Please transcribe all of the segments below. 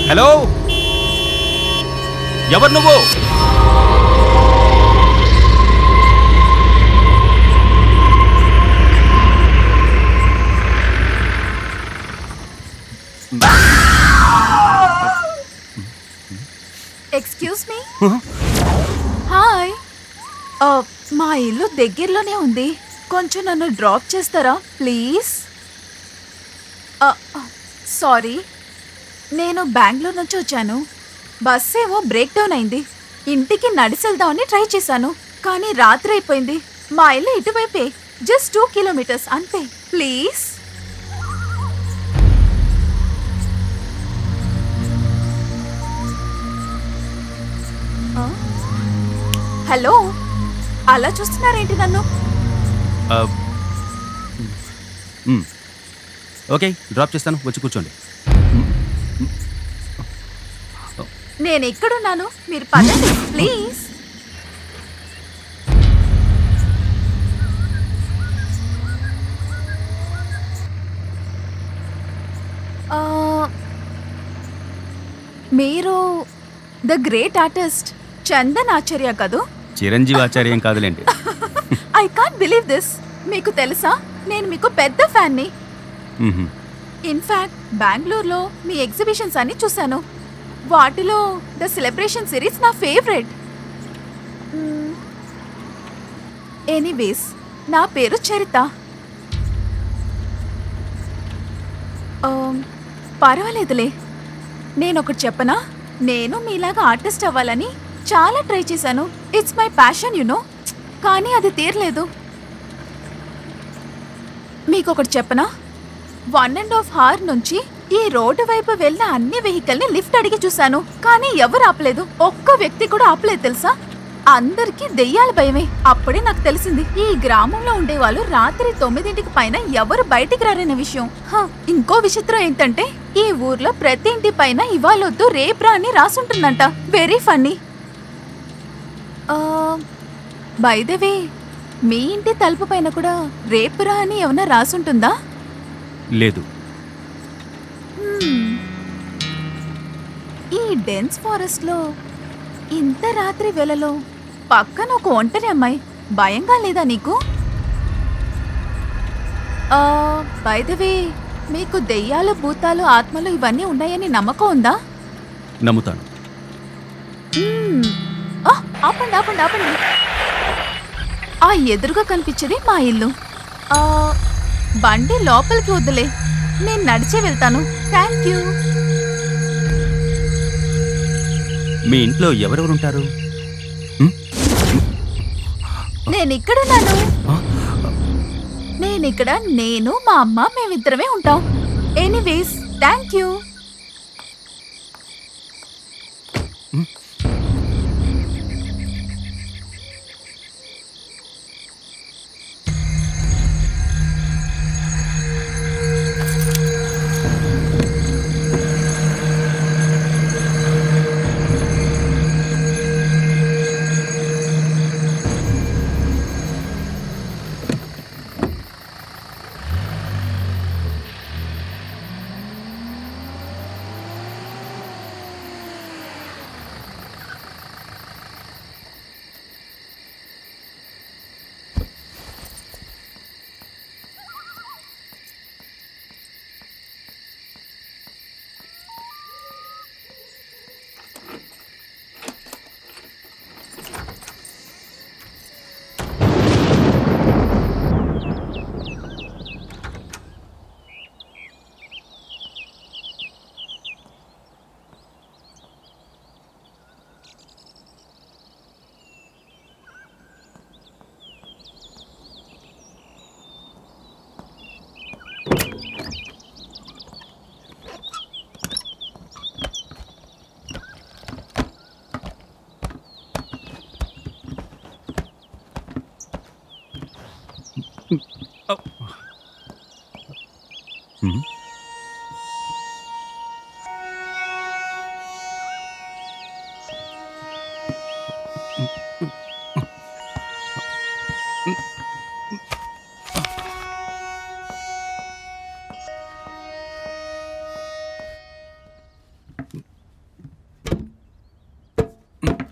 Hello ఎవరు నువ్వు excuse me hi మా ఇల్లు దగ్గరలోనే ఉంది కొంచెం నన్ను డ్రాప్ చేస్తారా ప్లీజ్ సారీ నేను బెంగళూరు నుంచి వచ్చాను బస్ ఏమో బ్రేక్ డౌన్ అయింది ఇంటికి నడిచెళ్దామని ట్రై చేశాను కానీ రాత్రి అయిపోయింది మా ఇల్లు ఇటువైపే జస్ట్ టూ కిలోమీటర్స్ అంతే ప్లీజ్ హలో అలా చూస్తున్నారేంటి నన్ను ఆ, మ్. ఓకే డ్రాప్ చేస్తాను వచ్చి కూర్చోండి నేను ఎక్కడున్నాను మీరు పదండి ప్లీజ్ ఆ, మీరు the great artist Chandan Acharya కదూ చిరంజీవి ఆచార్యం కాదులేండి ఐ కాంట్ బిలీవ్ దిస్ మీకు తెలుసా నేను మీకు పెద్ద ఫ్యాన్ని మ్హూ. ఇన్ఫాక్ట్ బెంగళూరులో మీ ఎగ్జిబిషన్స్ అన్ని చూశాను వాటిలో ద సెలబ్రేషన్ సిరీస్ నా ఫేవరెట్ ఎనీవేస్ నా పేరు చరిత Um, పర్వాలేదులే నేను ఒకటి చెప్పనా నేను మీలాగా ఆర్టిస్ట్ అవ్వాలని చాలా ట్రై చేశాను ఇట్స్ మై ప్యాషన్ యునో కానీ అది తీరలేదు మీకు ఒకటి చెప్పనా వన్ అండ్ హాఫ్ హార్ నుంచి ఈ రోడ్డు వైపు వెళ్ళిన అన్ని వెహికల్ ని లిఫ్ట్ అడిగి చూశాను కానీ ఎవరు ఆపలేదు ఒక్క వ్యక్తి కూడా ఆపలేదు తెలుసా అందరికీ దెయ్యాల భయమే అప్పుడే నాకు తెలిసింది ఈ గ్రామంలో ఉండేవాళ్ళు రాత్రి తొమ్మిదింటికి పైన ఎవరు బయటికి రారనే విషయం హ, ఇంకో విచిత్రం ఏంటంటే ఈ ఊర్లో ప్రతి ఇంటి పైన ఇవాళొద్దు రేప్రా అని రాసుంటుందంట వెరీ ఫన్నీ బైదవే మీ ఇంటి తలుపు పైన కూడా రేపురా అని ఏమన్నా రాసుంటుందా లేదు Hmm. ఈ డెన్స్ ఫారెస్ట్ లో ఇంత రాత్రి వేళలో పక్కన ఒక ఒంటరి అమ్మాయి భయంగా లేదా నీకు బైదవే మీకు దెయ్యాలు భూతాలు ఆత్మలు ఇవన్నీ ఉన్నాయని నమ్మకం ఉందా నమ్ముతాను మ్మ్. ఆ, ఆపండి ఆపండి ఆపండి ఆ ఎదురుగా కనిపించేది మా ఇల్లు ఆ, బండి లోపలికి వద్దులే నేను నడిచే వెళ్తాను థ్యాంక్ యూ మీ ఇంట్లో ఎవరెవరు ఉంటారు నేను ఇక్కడున్నాను నేను ఇక్కడ నేను మా అమ్మ మేమిద్దరమే ఉంటాం ఎనీవేస్ థ్యాంక్ యూ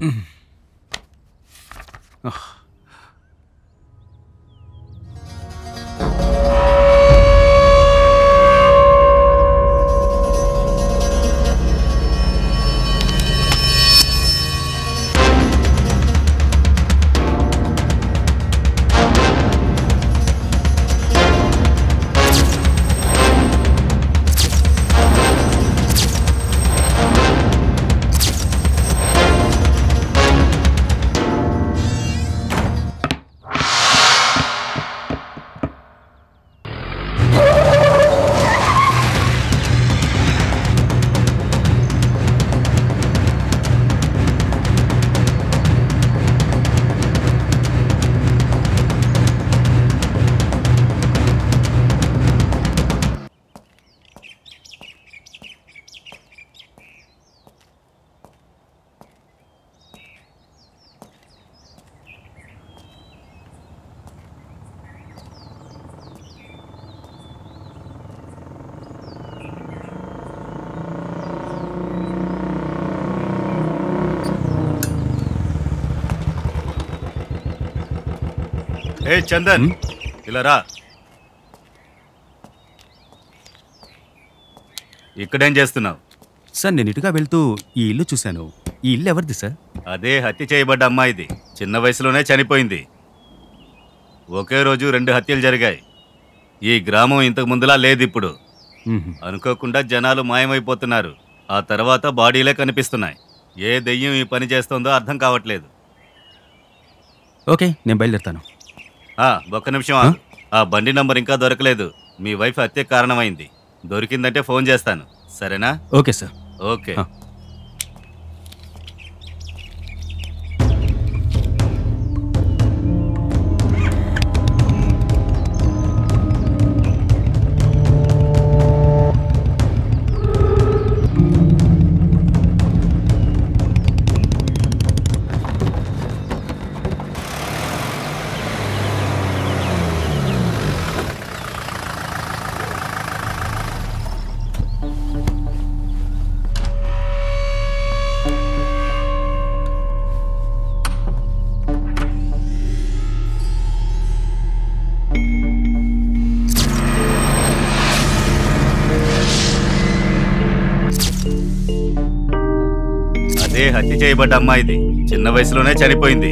ఏ చందన్ ఇలా రా ఇక్కడేం చేస్తున్నావు సార్ నేను ఇటుగా వెళ్తూ ఈ ఇల్లు చూశాను ఈ ఇల్లు ఎవరిది సార్ అదే హత్య చేయబడ్డ అమ్మాయిది చిన్న వయసులోనే చనిపోయింది ఒకే రోజు రెండు హత్యలు జరిగాయి ఈ గ్రామం ఇంతకు ముందులా లేదు ఇప్పుడు మ్మ్. అనుకోకుండా జనాలు మాయమైపోతున్నారు ఆ తర్వాత బాడీలే కనిపిస్తున్నాయి ఏ దెయ్యం ఈ పని చేస్తుందో అర్థం కావట్లేదు ఓకే నేను బయలుదేరుతాను ఆ, ఒక్క నిమిషం ఆగు. ఆ బండి నంబర్ ఇంకా దొరకలేదు మీ వైఫ్ హత్య కారణమైంది దొరికిందంటే ఫోన్ చేస్తాను సరేనా ఓకే సార్ ఓకే ఆ. అదే హత్య చేయబడ్డ అమ్మాయిది చిన్న వయసులోనే చనిపోయింది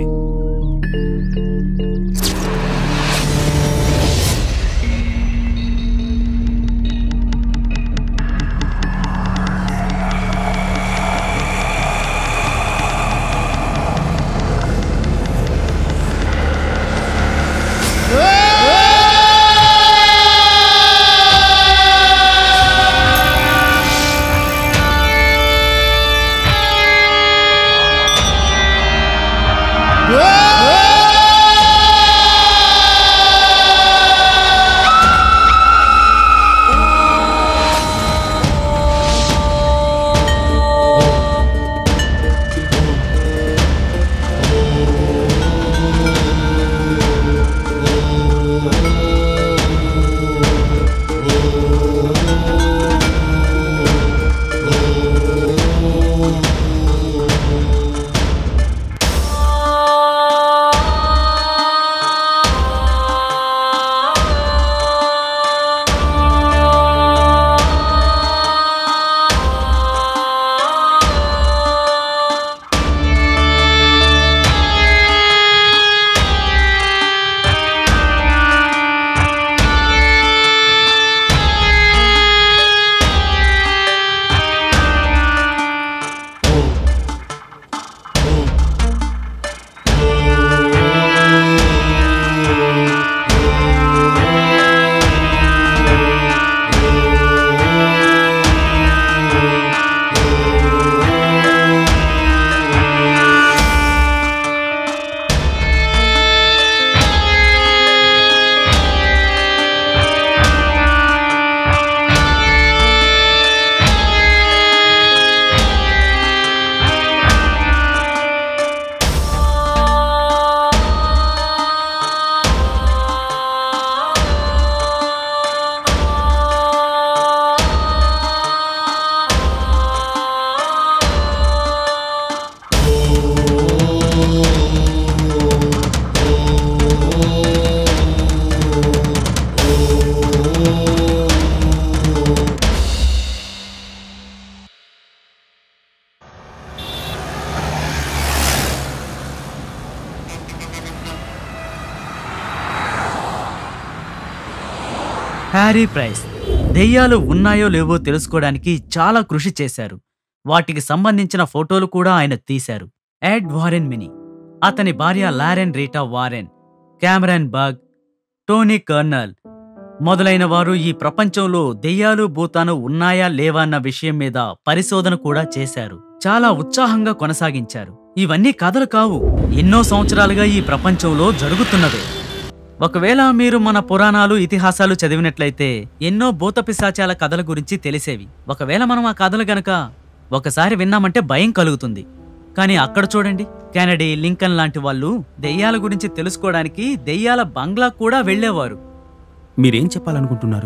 హ్యారీ ప్రైస్ దెయ్యాలు ఉన్నాయో లేవో తెలుసుకోవడానికి చాలా కృషి చేశారు వాటికి సంబంధించిన ఫోటోలు కూడా ఆయన తీశారు ఎడ్ వారెన్ మినీ అతని భార్య Lauren Rita Warren Cameron Bug Tony Colonel మొదలైన వారు ఈ ప్రపంచంలో దెయ్యాలు భూతాలు ఉన్నాయా లేవా అన్న విషయం మీద పరిశోధన కూడా చేశారు చాలా ఉత్సాహంగా కొనసాగించారు ఇవన్నీ కథలు కావు ఎన్నో సంవత్సరాలుగా ఈ ప్రపంచంలో జరుగుతున్నవే ఒకవేళ మీరు మన పురాణాలు ఇతిహాసాలు చదివినట్లయితే ఎన్నో భూత పిశాచాల కథల గురించి తెలిసేవి ఒకవేళ మనం ఆ కథలు గనక ఒకసారి విన్నామంటే భయం కలుగుతుంది కానీ అక్కడ చూడండి కెనడీ లింకన్ లాంటి వాళ్ళు దెయ్యాల గురించి తెలుసుకోవడానికి దెయ్యాల బంగ్లా కూడా వెళ్ళేవారు మీరేం చెప్పాలనుకుంటున్నారు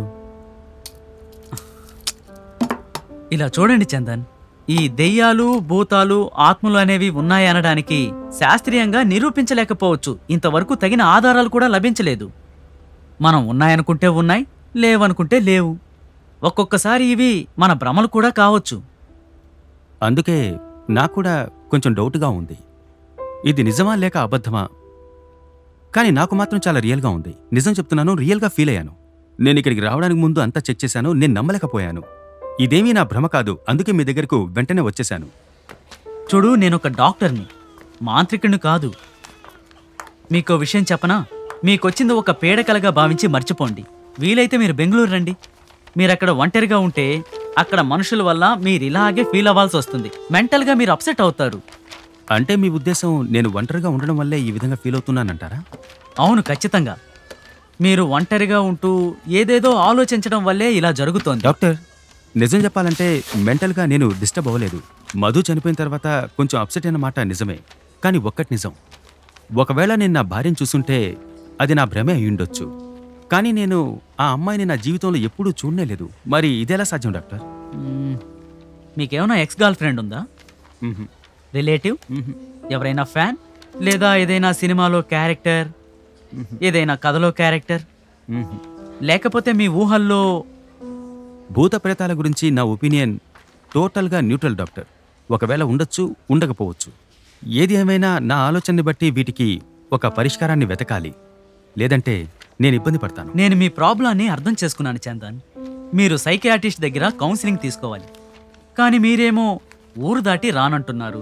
ఇలా చూడండి చందన్ ఈ దెయ్యాలు భూతాలు ఆత్మలు అనేవి ఉన్నాయనడానికి శాస్త్రీయంగా నిరూపించలేకపోవచ్చు ఇంతవరకు తగిన ఆధారాలు కూడా లభించలేదు మనం ఉన్నాయనుకుంటే ఉన్నాయి లేవనుకుంటే లేవు ఒక్కొక్కసారి ఇవి మన భ్రమలు కూడా కావచ్చు అందుకే నాకు కూడా కొంచెం డౌట్గా ఉంది ఇది నిజమా లేక అబద్ధమా కానీ నాకు మాత్రం చాలా రియల్గా ఉంది నిజం చెప్తున్నాను రియల్గా ఫీల్ అయ్యాను నేను ఇక్కడికి రావడానికి ముందు అంతా చెక్ చేశాను నేను నమ్మలేకపోయాను ఇదేమీ నా భ్రమ కాదు అందుకే మీ దగ్గరకు వెంటనే వచ్చేశాను చూడు నేను ఒక డాక్టర్ని మాంత్రికుడిని కాదు మీకో విషయం చెప్పనా మీకొచ్చింది ఒక పీడకలగా భావించి మర్చిపోండి వీలైతే మీరు బెంగళూరు రండి మీరు అక్కడ ఒంటరిగా ఉంటే అక్కడ మనుషుల వల్ల మీరు ఇలాగే ఫీల్ అవ్వాల్సి వస్తుంది మెంటల్గా మీరు అప్సెట్ అవుతారు అంటే మీ ఉద్దేశం నేను ఒంటరిగా ఉండడం వల్లే ఈ విధంగా ఫీల్ అవుతున్నానంటారా అవును ఖచ్చితంగా మీరు ఒంటరిగా ఉంటూ ఏదేదో ఆలోచించడం వల్లే ఇలా జరుగుతోంది డాక్టర్ నిజం చెప్పాలంటే మెంటల్గా నేను డిస్టర్బ్ అవ్వలేదు మధు చనిపోయిన తర్వాత కొంచెం అప్సెట్ అయిన మాట నిజమే కానీ ఒక్కటి నిజం ఒకవేళ నేను నా భార్యను చూసుంటే అది నా భ్రమే అయి ఉండొచ్చు కానీ నేను ఆ అమ్మాయిని నా జీవితంలో ఎప్పుడూ చూడనే లేదు మరి ఇదెలా సాధ్యం డాక్టర్ మ్మ్. మీకేమైనా ఎక్స్ గర్ల్ ఫ్రెండ్ ఉందా మ్హూ. రిలేటివ్ మ్హూ. ఎవరైనా ఫ్యాన్ లేదా ఏదైనా సినిమాలో క్యారెక్టర్ ఏదైనా కథలో క్యారెక్టర్ మ్హూ. లేకపోతే మీ ఊహల్లో భూత ప్రేతాల గురించి నా ఒపీనియన్ టోటల్గా న్యూట్రల్ డాక్టర్ ఒకవేళ ఉండొచ్చు ఉండకపోవచ్చు ఏది ఏమైనా నా ఆలోచనని బట్టి వీటికి ఒక పరిష్కారాన్ని వెతకాలి లేదంటే నేను ఇబ్బంది పడతాను నేను మీ ప్రాబ్లాన్ని అర్థం చేసుకున్నాను చందన్ మీరు సైకియాటిస్ట్ దగ్గర కౌన్సిలింగ్ తీసుకోవాలి కానీ మీరేమో ఊరు దాటి రానంటున్నారు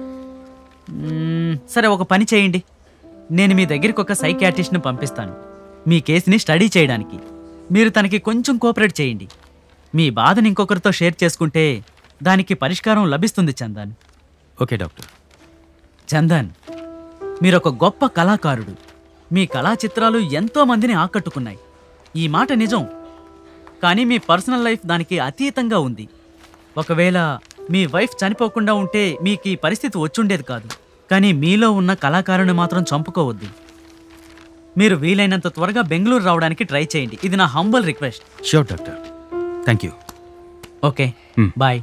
మ్మ్, సరే ఒక పని చేయండి నేను మీ దగ్గరికి ఒక సైకియాటిస్ట్ని పంపిస్తాను మీ కేసుని స్టడీ చేయడానికి మీరు తనకి కొంచెం కోఆపరేట్ చేయండి మీ బాధని ఇంకొకరితో షేర్ చేసుకుంటే దానికి పరిష్కారం లభిస్తుంది చందన్ ఓకే డాక్టర్ చందన్ మీరొక గొప్ప కళాకారుడు మీ కళా చిత్రాలు ఎంతో మందిని ఆకట్టుకున్నాయి ఈ మాట నిజం కానీ మీ పర్సనల్ లైఫ్ దానికి అతీతంగా ఉంది ఒకవేళ మీ వైఫ్ చనిపోకుండా ఉంటే మీకు ఈ పరిస్థితి వచ్చుండేది కాదు కానీ మీలో ఉన్న కళాకారుని మాత్రం చంపుకోవద్దు మీరు వీలైనంత త్వరగా బెంగళూరు రావడానికి ట్రై చేయండి ఇది నా humble request sure doctor thank you okay Hmm. Bye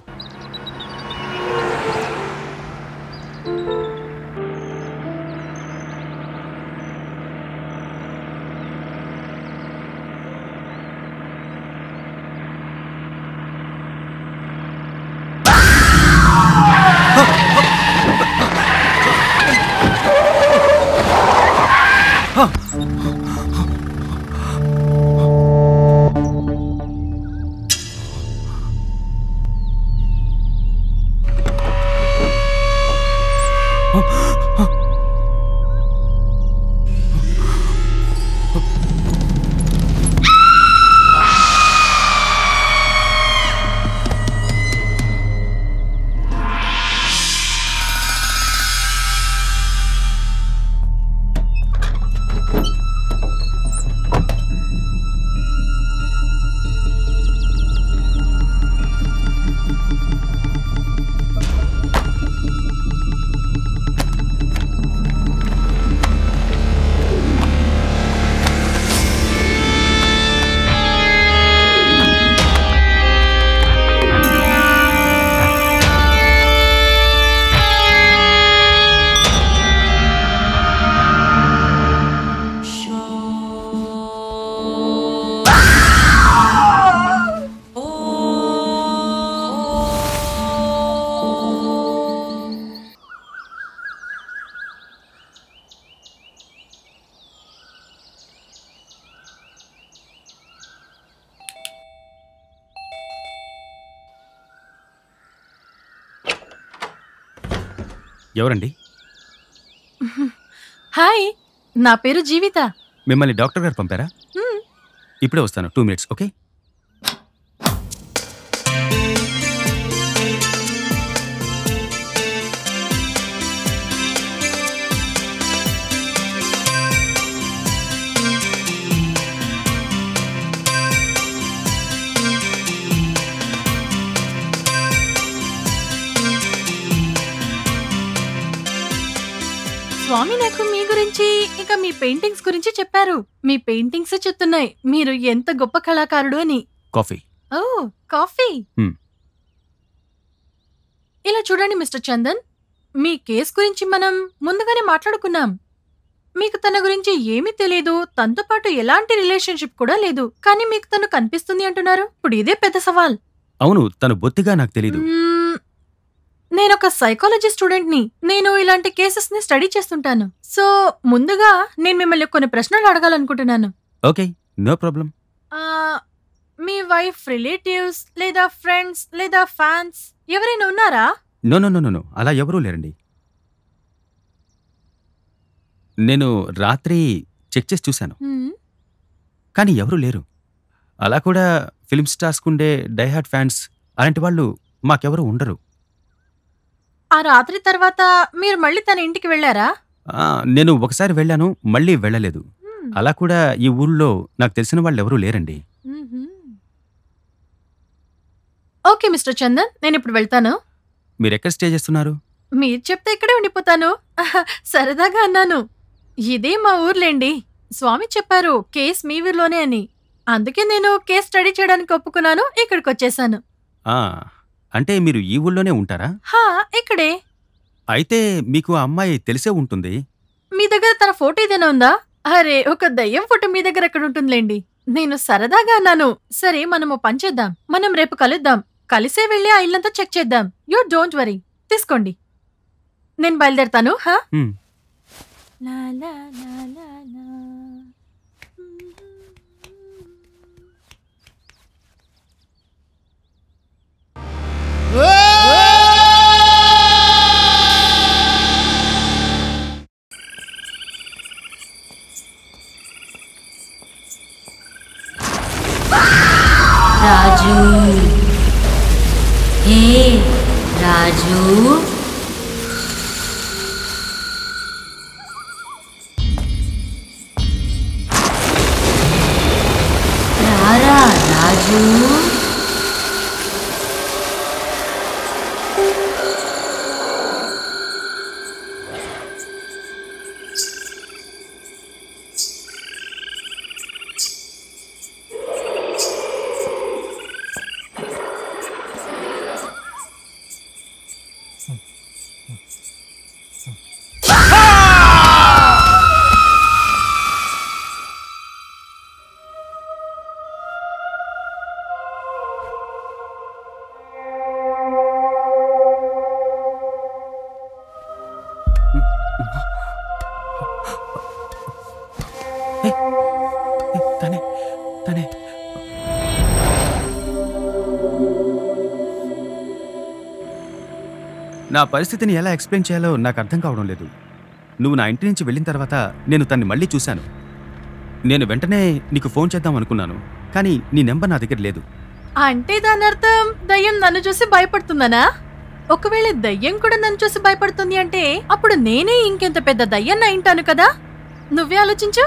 ఎవరండి హాయ్ నా పేరు జీవిత మిమ్మల్ని డాక్టర్ గారు పంపారా హ్మ్. ఇప్పుడే వస్తాను టూ మినిట్స్ ఓకే స్వామి నాకు మీ గురించి ఇంకా మీ పెయింటింగ్స్ గురించి చెప్పారు మీ పెయింటింగ్స్ చెప్తున్నాయి మీరు ఎంత గొప్ప కళాకారుడు అని కాఫీ ఓ కాఫీ హ్మ్. ఇలా చూడండి మిస్టర్ చందన్ మీ కేస్ గురించి మనం ముందుగానే మాట్లాడుకున్నాం మీకు తన గురించి ఏమీ తెలియదు తనతో పాటు ఎలాంటి రిలేషన్షిప్ కూడా లేదు కానీ మీకు తను కనిపిస్తుంది అంటున్నారు ఇప్పుడు ఇదే పెద్ద సవాల్ అవును తను బొత్తిగా నాకు తెలీదు మ్మ్. నేను ఒక సైకాలజీ స్టూడెంట్ ని నేను ఇలాంటి కేసెస్ ని స్టడీ చేస్తుంటాను సో ముందుగా నేను మిమ్మల్ని కొన్ని ప్రశ్నలు అడగాలనుకుంటున్నాను ఓకే నో ప్రాబ్లం ఆ, మీ వైఫ్ రిలేటివ్స్ లేదా ఫ్రెండ్స్ లేదా ఫ్యాన్స్ ఎవరైనా ఉన్నారా no no no no no అలా ఎవరూ లేరండి నేను రాత్రి చెక్ చేసి చూశాను మ్మ్. కానీ ఎవరూ లేరు అలా కూడా ఫిల్మ్ స్టార్స్కుండే డైహార్డ్ ఫ్యాన్స్ అలాంటి వాళ్ళు మాకెవరూ ఉండరు ఆ రాత్రి తర్వాత మీరు మళ్ళీ తన ఇంటికి వెళ్ళారా ఆ, నేను ఒకసారి వెళ్ళాను మళ్ళీ వెళ్ళలేదు మ్మ్. అలా కూడా ఈ ఊళ్ళో నాకు తెలిసిన వాళ్ళు ఎవరూ లేరండి మ్మ్హ్మ్. ఓకే మిస్టర్ చందన్ నేను ఇప్పుడు వెళ్తాను మీరు ఎక్కడ స్టే చేస్తున్నారు మీరు చెప్తే ఇక్కడే ఉండిపోతాను ఆహా, సరదాగా అన్నాను ఇదే మా ఊర్లేండి స్వామి చెప్పారు కేస్ మీ ఊర్లోనే అని అందుకే నేను కేస్ స్టడీ చేయడానికి ఒప్పుకున్నాను ఇక్కడికి వచ్చేసాను ఆ, అంటే మీరు ఈ ఊళ్ళోనే ఉంటారా హా ఇక్కడే అయితే మీకు ఆ అమ్మాయి తెలిసే ఉంటుంది మీ దగ్గర తన ఫోటో ఏదైనా ఉందా అరే ఒక దయ్యం ఫోటో మీ దగ్గర ఎక్కడ ఉంటుందిలేండి నేను సరదాగా అన్నాను సరే మనం ఓ పని చేద్దాం మనం రేపు కలుద్దాం కలిసే వెళ్ళి ఆ ఇల్లంతా చెక్ చేద్దాం యూ డోంట్ వరీ తీసుకోండి నేను బయలుదేరతాను హా హ్మ్. లా లా లా లా లా. రాజు హే రాజు రారా రాజు ఏ, తనే తనే నా పరిస్థితిని ఎలా ఎక్స్ప్లెయిన్ చేయాలో నాకు అర్థం కావడం లేదు నువ్వు నా ఇంటి నుంచి వెళ్ళిన తర్వాత నేను తన్ని మళ్ళీ చూశాను నేను వెంటనే నీకు ఫోన్ చేద్దాం అనుకున్నాను కానీ నీ నెంబర్ నా దగ్గర లేదు అంటే దాని అర్థం దయ్యం నన్ను చూసి భయపడుతుందనా ఒకవేళ దయ్యం కూడా నన్ను చూసి భయపడుతుంది అంటే అప్పుడు నేనే ఇంకెంత పెద్ద దయ్యం అయింటాను కదా నువ్వే ఆలోచించు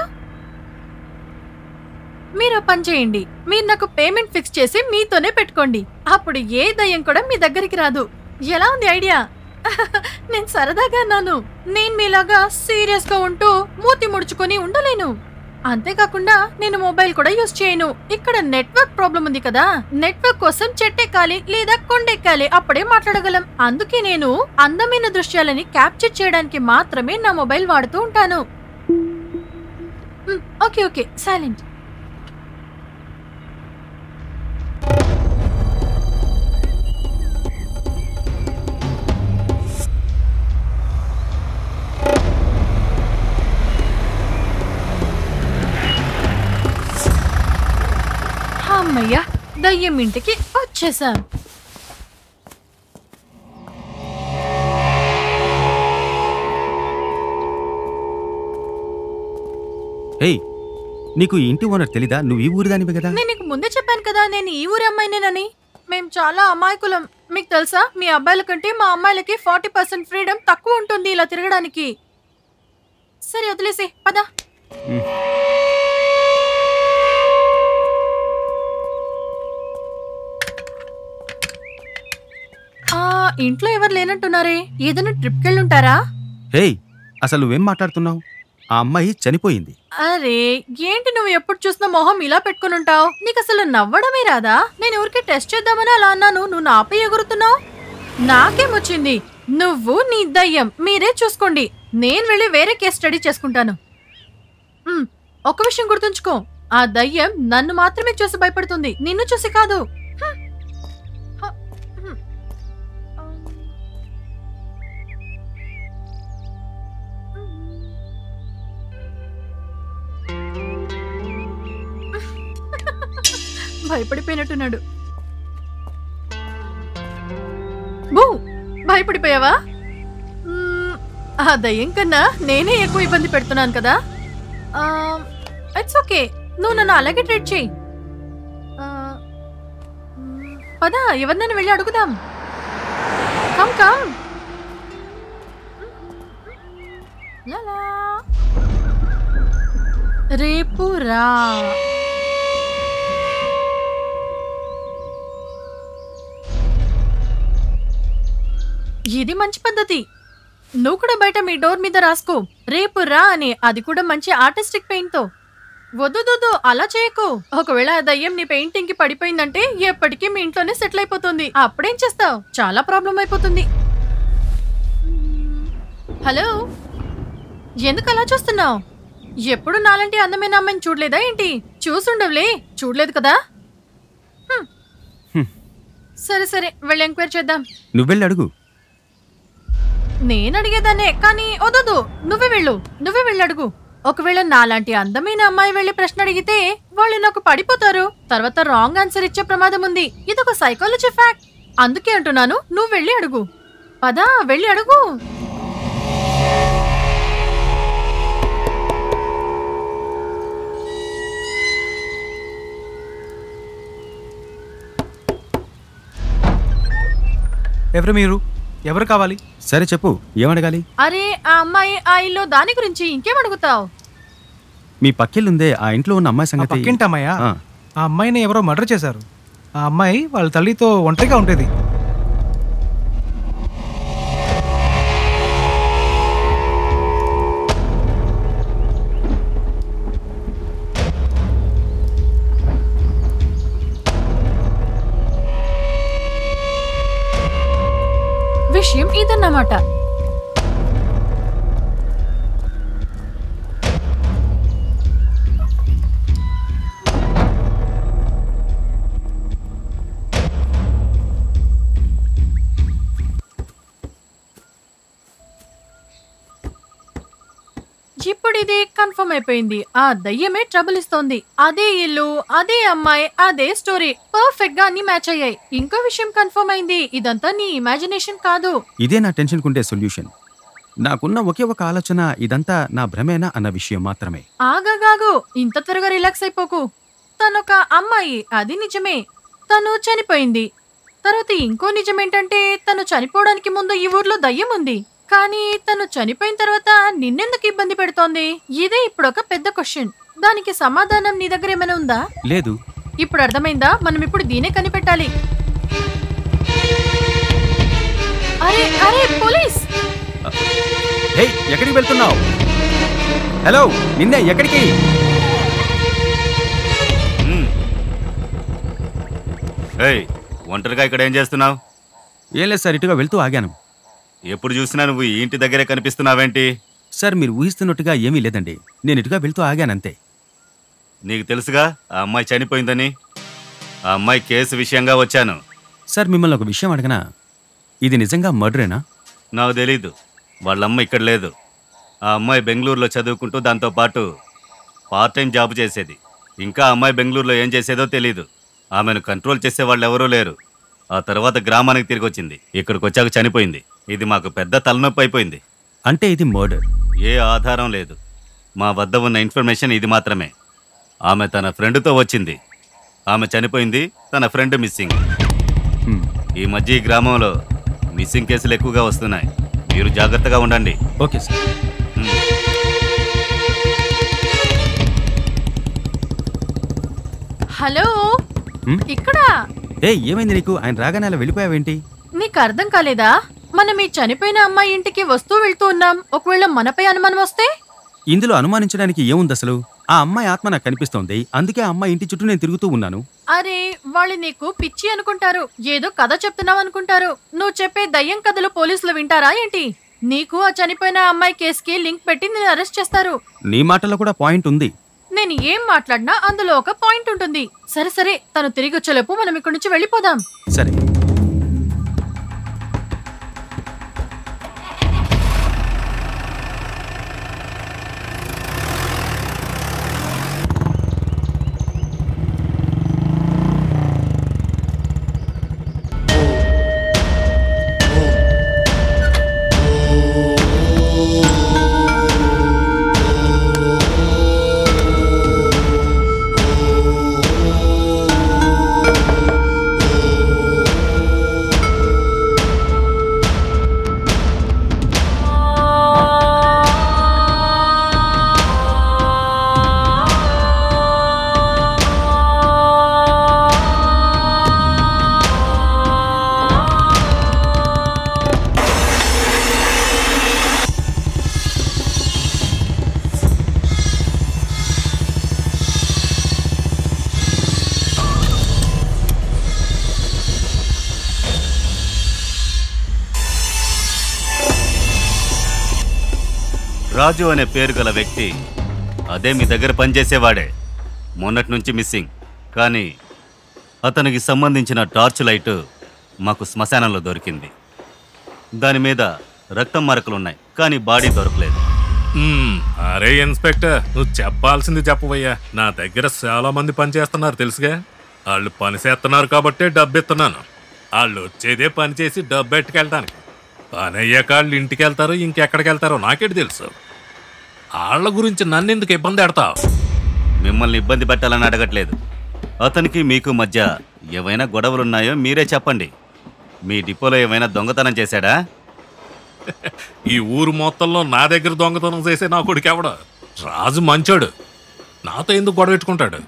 మీరు ఓ పని చేయండి మీరు నాకు పేమెంట్ ఫిక్స్ చేసి మీతోనే పెట్టుకోండి అప్పుడు ఏ దయ్యం కూడా మీ దగ్గరికి రాదు ఎలా ఉంది ఐడియా నేను సరదాగా అన్నాను నేను మీలాగా సీరియస్ గా ఉంటూ మూతి ముడుచుకొని ఉండలేను అంతేకాకుండా నేను మొబైల్ కూడా యూజ్ చేయను ఇక్కడ నెట్వర్క్ ప్రాబ్లం ఉంది కదా నెట్వర్క్ కోసం చెట్టెక్కాలి లేదా కొండెక్కాలి అప్పుడే మాట్లాడగలం అందుకే నేను అందమైన దృశ్యాలని క్యాప్చర్ చేయడానికి మాత్రమే నా మొబైల్ వాడుతూ ఉంటాను మ్, ఓకే ఓకే సైలెంట్ అమ్మయ్యా దయ్యం ఇంటికి వచ్చేసాం హేయ్ నీకు ఈ ఇంటి ఓనర్ తెలీదా నువ్వు ఈ ఊరిదానివే కదా నేను నీకు ముందే చెప్పాను కదా నేను ఈ ఊరి అమ్మాయినేనని మేం చాలా అమాయకులం మీకు తెలుసా మీ అబ్బాయిల కంటే మా అమ్మాయిలకి ఫార్టీ పర్సెంట్ ఫ్రీడమ్ తక్కువ ఉంటుంది ఇలా తిరగడానికి సరే వదిలేసి పద ఆ ఇంట్లో ఎవరు లేనట్టున్నారే ఏదైనా ట్రిప్కి వెళ్ళుంటారా హేయ్ అసలు నువ్వేం మాట్లాడుతున్నావు ఆ అమ్మాయి చనిపోయింది అరే ఏంటి నువ్వు ఎప్పుడు చూసిన మొహం ఇలా పెట్టుకుని ఉంటావు నీకు అసలు నవ్వడమే రాదా నేను ఊరికి టెస్ట్ చేద్దామని అలా అన్నాను నువ్వు నాపై ఎగురుతున్నావు నాకేమొచ్చింది నువ్వు నీ దయ్యం మీరే చూసుకోండి నేను వెళ్ళి వేరే కేస్ స్టడీ చేసుకుంటాను ఉమ్, ఒక విషయం గుర్తుంచుకో ఆ దయ్యం నన్ను మాత్రమే చూసి భయపడుతుంది నిన్ను చూసి కాదు హ్మ్. హ, హ్మ్. భయపడిపోయినట్టున్నాడు బూ భయపడిపోయావా మ్మ్, ఆ దయ్యం కన్నా నేనే ఎక్కువ ఇబ్బంది పెడుతున్నాను కదా ఇట్స్ ఓకే నువ్వు నన్ను అలాగే ట్రీట్ చేయి ఆ, మ్మ్, పద ఎవరినైనా వెళ్ళి అడుగుదాం కమ్ కమ్ లలా. రేపు రా ఇది మంచి పద్ధతి నువ్వు కూడా బయట మీ డోర్ మీద రాసుకో రేపు రా అని అది కూడా మంచి ఆర్టిస్టిక్ పెయింట్ తో వద్దు వద్దు అలా చేయకు ఒకవేళ ఆ దయ్యం నీ పెయింటింగ్ కి పడిపోయిందంటే ఎప్పటికీ మీ ఇంట్లోనే సెటిల్ అయిపోతుంది అప్పుడేం చేస్తావు చాలా ప్రాబ్లం అయిపోతుంది హలో ఎందుకు అలా చూస్తున్నావు ఎప్పుడు నాలాంటి అందమైన అమ్మాయిని చూడలేదా ఏంటి చూసుండవులే చూడలేదు కదా హ్మ్. హ్మ్. సరే సరే వెళ్ళి ఎంక్వైరీ చేద్దాం నువ్వెళ్ళి అడుగు నేను అడిగేదాన్నే కానీ వదదు నువ్వే వెళ్ళు నువ్వే వెళ్ళి అడుగు ఒకవేళ నాలాంటి అందమైన అమ్మాయి వెళ్ళి ప్రశ్న అడిగితే వాళ్ళు నాకు పడిపోతారు తర్వాత రాంగ్ ఆన్సర్ ఇచ్చే ప్రమాదం ఉంది ఇదొక సైకాలజీ ఫ్యాక్ట్ అందుకే అంటున్నాను నువ్వు వెళ్ళి అడుగు పదా వెళ్ళి అడుగు ఎవరు మీరు ఎవరు కావాలి సరే చెప్పు ఏమడగాలి అరే ఆ అమ్మాయి ఆ ఇల్లు దాని గురించి ఇంకేం అడుగుతావు మీ పక్కిల్లుందే ఆ ఇంట్లో ఉన్న అమ్మాయి ఆ సంగతి పక్కింటి అమ్మాయా ఆ, ఆ అమ్మాయిని ఎవరో మర్డర్ చేశారు ఆ అమ్మాయి వాళ్ళ తల్లితో ఒంటరిగా ఉండేది విషయం ఇదన్నమాట ఇప్పుడు ఇది కన్ఫర్మ్ అయిపోయింది ఆ దయ్యమే ట్రబుల్ ఇస్తోంది అదే ఇల్లు అదే అమ్మాయి అదే స్టోరీ పర్ఫెక్ట్ గా అన్ని మ్యాచ్ అయ్యాయి ఇంకో విషయం కన్ఫర్మ్ అయింది ఇదంతా నీ ఇమాజినేషన్ కాదు ఇదే నా టెన్షన్ కుండే సొల్యూషన్ నాకున్న ఒకే ఒక ఆలోచన ఇదంతా నా భ్రమేనా అన్న విషయం మాత్రమే ఆగాగాగు ఇంత త్వరగా రిలాక్స్ అయిపోకు తనొక అమ్మాయి అది నిజమే తను చనిపోయింది తర్వాత ఇంకో నిజమేంటంటే తను చనిపోవడానికి ముందు ఈ ఊర్లో దయ్యం ఉంది కానీ తను చనిపోయిన తర్వాత నిన్నెందుకు ఇబ్బంది పెడుతోంది ఇదే ఇప్పుడు ఒక పెద్ద క్వశ్చన్ దానికి సమాధానం నీ దగ్గర ఏమైనా ఉందా లేదు ఇప్పుడు అర్థమైందా మనం ఇప్పుడు దీనే కనిపెట్టాలి అరే అరే పోలీస్ హే ఎక్కడికి వెళ్తున్నావు హలో నిన్నే ఎక్కడికి మ్మ్. ఏయ్ ఒంటరిగా ఇక్కడ ఏం చేస్తున్నావు ఏం లేదు సార్ ఇటుగా వెళ్తూ ఆగాను ఎప్పుడు చూసినా నువ్వు ఈ ఇంటి దగ్గరే కనిపిస్తున్నావేంటి సార్ మీరు ఊహిస్తున్నట్టుగా ఏమీ లేదండి నేను ఇటుగా వెళ్తూ ఆగానంతే నీకు తెలుసుగా ఆ అమ్మాయి చనిపోయిందని ఆ అమ్మాయి కేసు విషయంగా వచ్చాను సార్ మిమ్మల్ని ఒక విషయం అడగనా ఇది నిజంగా మర్డరేనా నాకు తెలీదు వాళ్ళమ్మ ఇక్కడ లేదు ఆ అమ్మాయి బెంగళూరులో చదువుకుంటూ దాంతో పాటు పార్ట్ టైం జాబ్ చేసేది ఇంకా ఆ అమ్మాయి బెంగళూరులో ఏం చేసేదో తెలీదు ఆమెను కంట్రోల్ చేసే వాళ్ళు ఎవరూ లేరు ఆ తర్వాత గ్రామానికి తిరిగి వచ్చింది ఇక్కడికి వచ్చాక చనిపోయింది ఇది మాకు పెద్ద తలనొప్పి అయిపోయింది అంటే ఇది మర్డర్ ఏ ఆధారం లేదు మా వద్ద ఉన్న ఇన్ఫర్మేషన్ ఇది మాత్రమే ఆమె తన ఫ్రెండ్తో వచ్చింది ఆమె చనిపోయింది తన ఫ్రెండ్ మిస్సింగ్ హ్మ్. ఈ మధ్య ఈ గ్రామంలో మిస్సింగ్ కేసులు ఎక్కువగా వస్తున్నాయి మీరు జాగ్రత్తగా ఉండండి ఓకే సార్ హ్మ్. హలో హ్మ్? ఇక్కడ ఏ ఏమైంది నీకు ఆయన రాగానే అలా వెళ్ళిపోయావేంటి నీకు అర్థం కాలేదా మనం ఈ చనిపోయిన అమ్మాయి ఇంటికి వస్తూ వెళ్తూ ఉన్నాం ఒకవేళ మనపై అనుమానం వస్తే ఇందులో అనుమానించడానికి ఏముంది అసలు ఆ అమ్మాయి ఆత్మ నాకు కనిపిస్తోంది అందుకే ఆ అమ్మాయి ఇంటి చుట్టూ నేను తిరుగుతూ ఉన్నాను అరే వాళ్ళు నీకు పిచ్చి అనుకుంటారు ఏదో కథ చెప్తున్నావు అనుకుంటారు నువ్వు చెప్పే దయ్యం కథలు పోలీసులు వింటారా ఏంటి నీకు ఆ చనిపోయిన అమ్మాయి కేసుకి లింక్ పెట్టి నేను అరెస్ట్ చేస్తారు నీ మాటల్లో కూడా పాయింట్ ఉంది నేను ఏం మాట్లాడినా అందులో ఒక పాయింట్ ఉంటుంది సరే సరే తను తిరిగి వచ్చేలోపు మనం ఇక్కడి నుంచి వెళ్ళిపోదాం సరే రాజు అనే పేరు గల వ్యక్తి అదే మీ దగ్గర పనిచేసేవాడే మొన్నటి నుంచి మిస్సింగ్ కానీ అతనికి సంబంధించిన టార్చ్ లైట్ మాకు శ్మశానంలో దొరికింది దాని మీద రక్తం మరకలున్నాయి కానీ బాడీ దొరకలేదు మ్మ్, అరే ఇన్స్పెక్టర్ నువ్వు చెప్పాల్సింది చెప్పవయ్యా నా దగ్గర చాలా మంది పని చేస్తున్నారు తెలుసుగా వాళ్ళు పని చేస్తున్నారు కాబట్టే డబ్బు ఇస్తున్నాను వాళ్ళు వచ్చేదే పని చేసి డబ్బు ఎట్టుకెళ్ళడానికి పని అయ్యాక వాళ్ళు ఇంటికి వెళ్తారో ఇంకెక్కడికి వెళ్తారో నాకేటి తెలుసు వాళ్ళ గురించి నన్ను ఎందుకు ఇబ్బంది పెడతావు మిమ్మల్ని ఇబ్బంది పెట్టాలని అడగట్లేదు అతనికి మీకు మధ్య ఏవైనా గొడవలున్నాయో మీరే చెప్పండి మీ డిపోలో ఏమైనా దొంగతనం చేశాడా ఈ ఊరు మొత్తంలో నా దగ్గర దొంగతనం చేసే నా కొడుకు ఎవడు రాజు మంచోడు నాతో ఎందుకు గొడవ పెట్టుకుంటాడు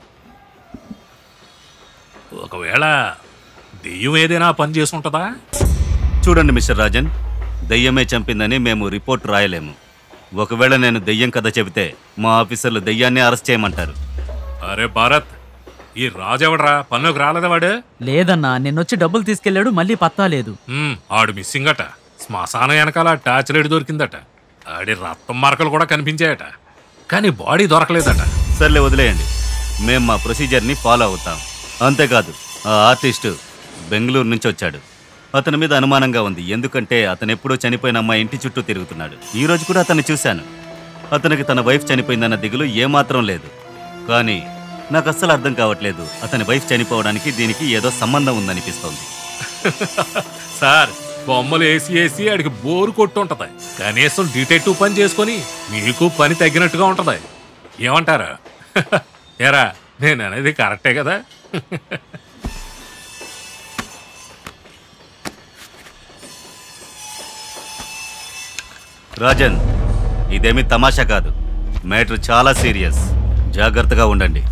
ఒకవేళ దెయ్యం ఏదైనా పని చేసి ఉంటుందా చూడండి మిస్టర్ రాజన్ దెయ్యమే చంపిందని మేము రిపోర్ట్ రాయలేము ఒకవేళ నేను దెయ్యం కథ చెబితే మా ఆఫీసర్లు దెయ్యాన్ని అరెస్ట్ చేయమంటారు అరే భారత్ ఈ రాజు ఎవడరా పనులకు రాలేదా వాడు లేదన్నా నిన్నొచ్చి డబ్బులు తీసుకెళ్ళాడు మళ్ళీ పత్తా లేదు హ్మ్, ఆడు మిస్సింగ్ అట శ్మశానం వెనకాల టార్చ్ లైట్ దొరికిందట ఆడి రక్తం మరకలు కూడా కనిపించాయట కానీ బాడీ దొరకలేదట సర్లే వదిలేయండి మేము మా ప్రొసీజర్ని ఫాలో అవుతాం అంతేకాదు ఆ ఆర్టిస్టు బెంగళూరు నుంచి వచ్చాడు అతని మీద అనుమానంగా ఉంది ఎందుకంటే అతను ఎప్పుడో చనిపోయిన అమ్మాయి ఇంటి చుట్టూ తిరుగుతున్నాడు ఈ రోజు కూడా అతన్ని చూశాను అతనికి తన వైఫ్ చనిపోయిందన్న దిగులు ఏమాత్రం లేదు కానీ నాకు అస్సలు అర్థం కావట్లేదు అతని వైఫ్ చనిపోవడానికి దీనికి ఏదో సంబంధం ఉందనిపిస్తోంది సార్ బొమ్మలు వేసి వేసి ఆడికి బోరు కొట్టుంటది కనీసం డిటెక్టివ్ పని చేసుకొని మీకు పని తగ్గినట్టుగా ఉంటది ఏమంటారా ఏరా నేను అనేది కరెక్టే కదా రాజన్ ఇదేమీ తమాషా కాదు మ్యాటర్ చాలా సీరియస్ జాగ్రత్తగా ఉండండి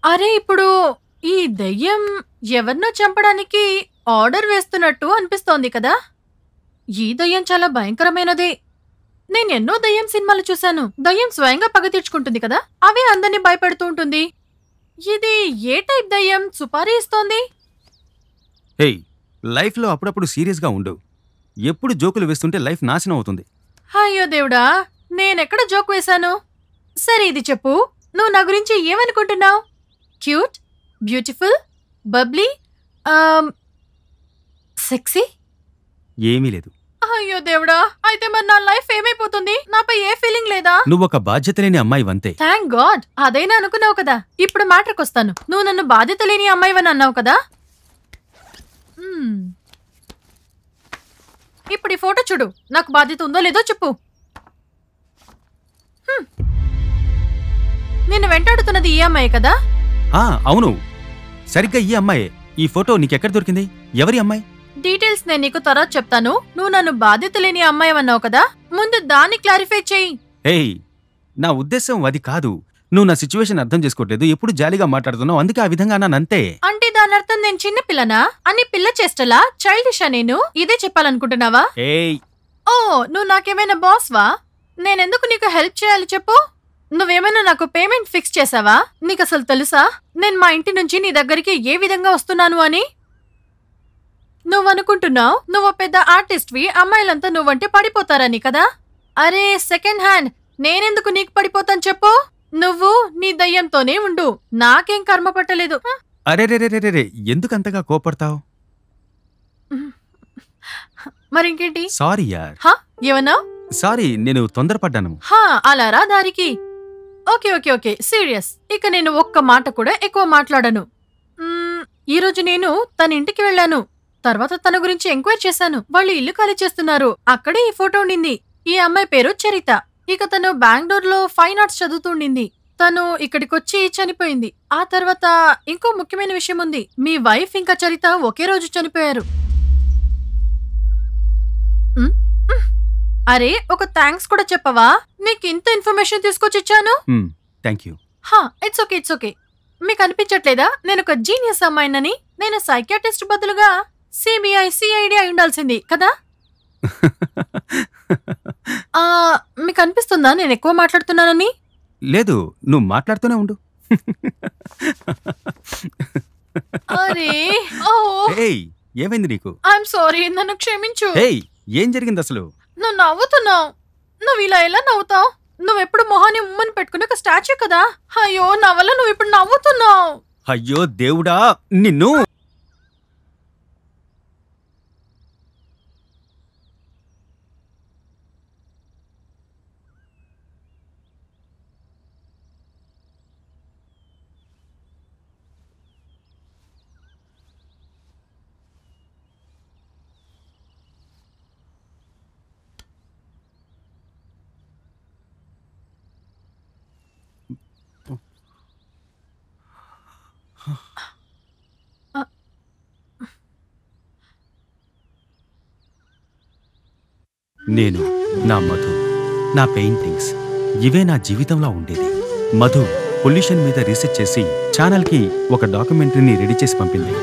అరే ఇప్పుడు ఈ దెయ్యం ఎవరినో చంపడానికి ఆర్డర్ వేస్తున్నట్టు అనిపిస్తోంది కదా ఈ దయ్యం చాలా భయంకరమైనదే నేను ఎన్నో దయ్యం సినిమాలు చూశాను దయ్యం స్వయంగా పగ తీర్చుకుంటుంది కదా అవే అందరినీ భయపెడుతూ ఉంటుంది ఇది ఏ టైప్ దయ్యం సుపారీ ఇస్తోంది హేయ్ లైఫ్లో అప్పుడప్పుడు సీరియస్గా ఉండు ఎప్పుడు జోకులు వేస్తుంటే లైఫ్ నాశనం అవుతుంది అయ్యో దేవుడా నేనెక్కడ జోక్ వేశాను సరే ఇది చెప్పు నువ్వు నా గురించి ఏమనుకుంటున్నావు క్యూట్ బ్యూటిఫుల్ బబ్లీ సెక్సీ ఏమీ లేదు అయ్యో దేవుడా అయితే మరి నా లైఫ్ ఏమైపోతుంది నాపై ఏ ఫీలింగ్ లేదా నువ్వు ఒక బాధ్యత లేని అమ్మాయి వంతే థ్యాంక్ గాడ్ అదైనా అనుకున్నావు కదా ఇప్పుడు మ్యాటర్కి వస్తాను నువ్వు నన్ను బాధ్యత లేని అమ్మాయివని అన్నావు కదా మ్మ్. ఇప్పుడు ఈ ఫోటో చూడు నాకు బాధ్యత ఉందో లేదో చెప్పు హ్మ్. నిన్ను వెంటాడుతున్నది ఈ అమ్మాయి కదా ఆ, అవును సరిగ్గా ఈ అమ్మాయే ఈ ఫోటో నీకెక్కడ దొరికింది ఎవరి అమ్మాయి డీటెయిల్స్ నేను నీకు తర్వాత చెప్తాను నువ్వు నన్ను బాధ్యత లేని అమ్మాయి అన్నావు కదా ముందు దాన్ని క్లారిఫై చేయి ఏయ్ నా ఉద్దేశం అది కాదు నువ్వు నా సిచ్యువేషన్ అర్థం చేసుకోవట్లేదు ఎప్పుడు జాలీగా మాట్లాడుతున్నావు అందుకే ఆ విధంగా అన్నాను అంతే అంటే దాని అర్థం నేను చిన్న పిల్లనా అని పిల్ల చేష్టలా చైల్డిషా నేను ఇదే చెప్పాలనుకుంటున్నావా ఏయ్ ఓ నువ్వు నాకేమైనా బాస్వా నేనెందుకు నీకు హెల్ప్ చేయాలి చెప్పు నువ్వేమైనా నాకు పేమెంట్ ఫిక్స్ చేసావా నీకు అసలు తెలుసా నేను మా ఇంటి నుంచి నీ దగ్గరికి ఏ విధంగా వస్తున్నాను అని నువ్వు అనుకుంటున్నావు నువ్వు పెద్ద ఆర్టిస్ట్వి అమ్మాయిలంతా నువ్వంటే పడిపోతారని కదా అరే సెకండ్ హ్యాండ్ నేనెందుకు నీకు పడిపోతాను చెప్పు నువ్వు నీ దయ్యంతోనే ఉండు నాకేం కర్మ పట్టలేదు హ? అరే రే రే రే రే ఎందుకు అంతగా కోపడతావు మరింకేంటి సారీ యార్ హా ఏమన్నా సారీ నేను తొందరపడ్డాను హా అలా రా దారికి ఓకే ఓకే ఓకే సీరియస్ ఇక నేను ఒక్క మాట కూడా ఎక్కువ మాట్లాడను మ్మ్, ఈ రోజు నేను తన ఇంటికి వెళ్ళాను తర్వాత తన గురించి ఎంక్వైరీ చేశాను వాళ్ళు ఇల్లు ఖాళీ చేస్తున్నారు అక్కడే ఈ ఫోటో ఉండింది ఈ అమ్మాయి పేరు చరిత ఇక తను బెంగళూరు లో ఫైన్ ఆర్ట్స్ చదువుతుండింది తను ఇక్కడికొచ్చి చనిపోయింది ఆ తర్వాత ఇంకో ముఖ్యమైన విషయం ఉంది మీ వైఫ్ ఇంకా చరిత ఒకే రోజు చనిపోయారు మ్మ్? మ్మ్. అరే ఒక థ్యాంక్స్ కూడా చెప్పవా నీకు ఇంత ఇన్ఫర్మేషన్ తీసుకొచ్చి ఇచ్చాను థ్యాంక్ యూ హా ఇట్స్ ఓకే ఇట్స్ ఓకే మీకు అనిపించట్లేదా నేను ఒక జీనియస్ అమ్మాయినని నేను సైకియాటిస్ట్ బదులుగా సిబిఐ సిఐడి అయి ఉండాల్సింది కదా ఆ, మీకు అనిపిస్తుందా నేను ఎక్కువ మాట్లాడుతున్నానని లేదు నువ్వు మాట్లాడుతూనే ఉండు అరే ఓ ఏయ్ ఏమైంది నీకు ఐఎమ్ సారీ నన్ను క్షమించు ఏయ్ ఏం జరిగింది అసలు నువ్వు నవ్వుతున్నావు నువ్వు ఇలా ఎలా నవ్వుతావు నువ్వెప్పుడు మొహాన్ని ఉమ్మని పెట్టుకుని ఒక స్టాచ్యూ కదా అయ్యో నా వల్ల నువ్వు ఇప్పుడు నవ్వుతున్నావు అయ్యో దేవుడా నిన్ను నేను నా మధు నా పెయింటింగ్స్ ఇవే నా జీవితంలో ఉండేది మధు పొల్యూషన్ మీద రీసెర్చ్ చేసి ఛానల్కి ఒక డాక్యుమెంటరీని రెడీ చేసి పంపింది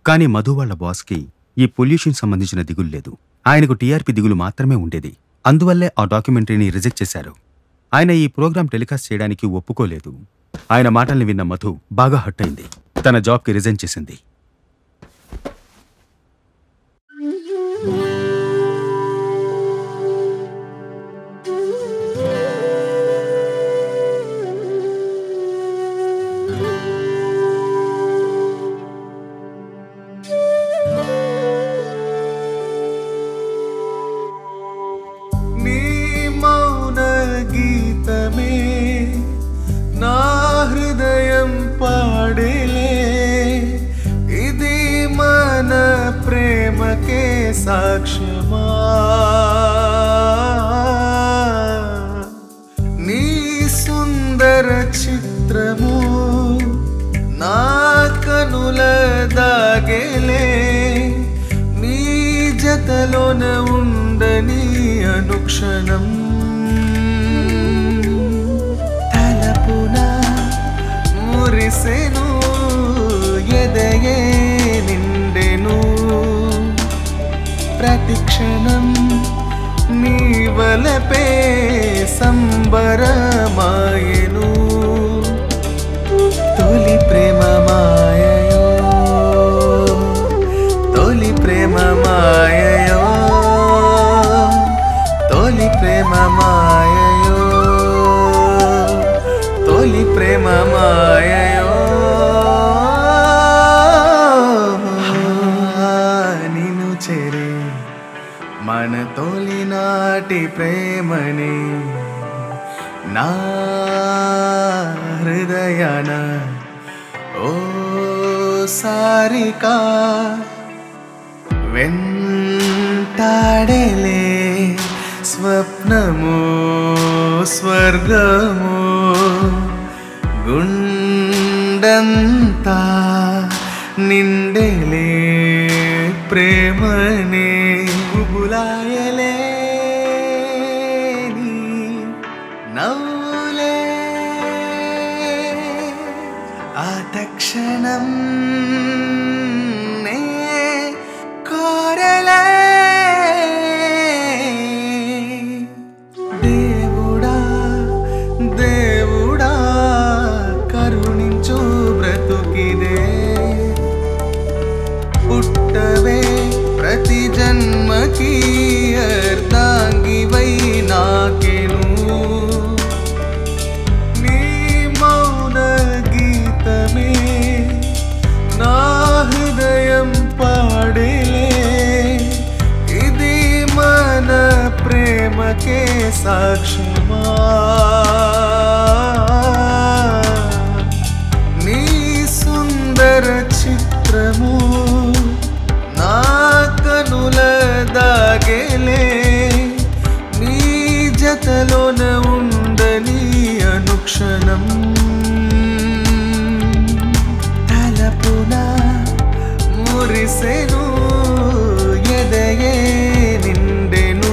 కానీ మధు వాళ్ళ బాస్కి ఈ పొల్యూషన్ సంబంధించిన దిగులు లేదు ఆయనకు టీఆర్పీ దిగులు మాత్రమే ఉండేది అందువల్లే ఆ డాక్యుమెంటరీని రిజెక్ట్ చేశారు ఆయన ఈ ప్రోగ్రాం టెలికాస్ట్ చేయడానికి ఒప్పుకోలేదు ఆయన మాటల్ని విన్న మధు బాగా హట్ అయింది తన జాబ్కి రిజైన్ చేసింది నీ మౌన గీతమే నా హృదయం పాడేలే ఇది మన ప్రేమకే సాక్ష్యమా నీ సుందర చిత్రము నా కనుల దాగేలే నీ జతలోన ఉండని అనుక్షణం తలపున మురిసెను ఎదయే నిండెను ప్రతిక్షణం నీ వలపే సంబరమాయెను తొలి ప్రేమ మాయయో తొలి ప్రేమ మాయయో తొలి ప్రేమ మాయయో తొలి ప్రేమ మాయయో నిన్ను చేరే మన తొలినాటి ప్రేమని నా హృదయాన ఓ సారికా వెంటాడేలే స్వప్నము స్వర్గము గుండంతా నిండేలే ప్రేమనే గుబులాయలే నీ నవ్వులే ఆ తక్షణం నే కోరలే దేవుడా దేవుడా కరుణించు బ్రతుకిదే పుట్టవే ప్రతి జన్మకి అర్ధాంగివై నాకెను నీ మౌన గీతమే నా హృదయం పాడేలే ఇది మన ప్రేమకే సాక్ష్యమా నీ సుందర చిత్రము నా కనుల దాగేలే నీ జతలోన ఉండని అనుక్షణం తలపున మురిసెను ఎదయే నిండెను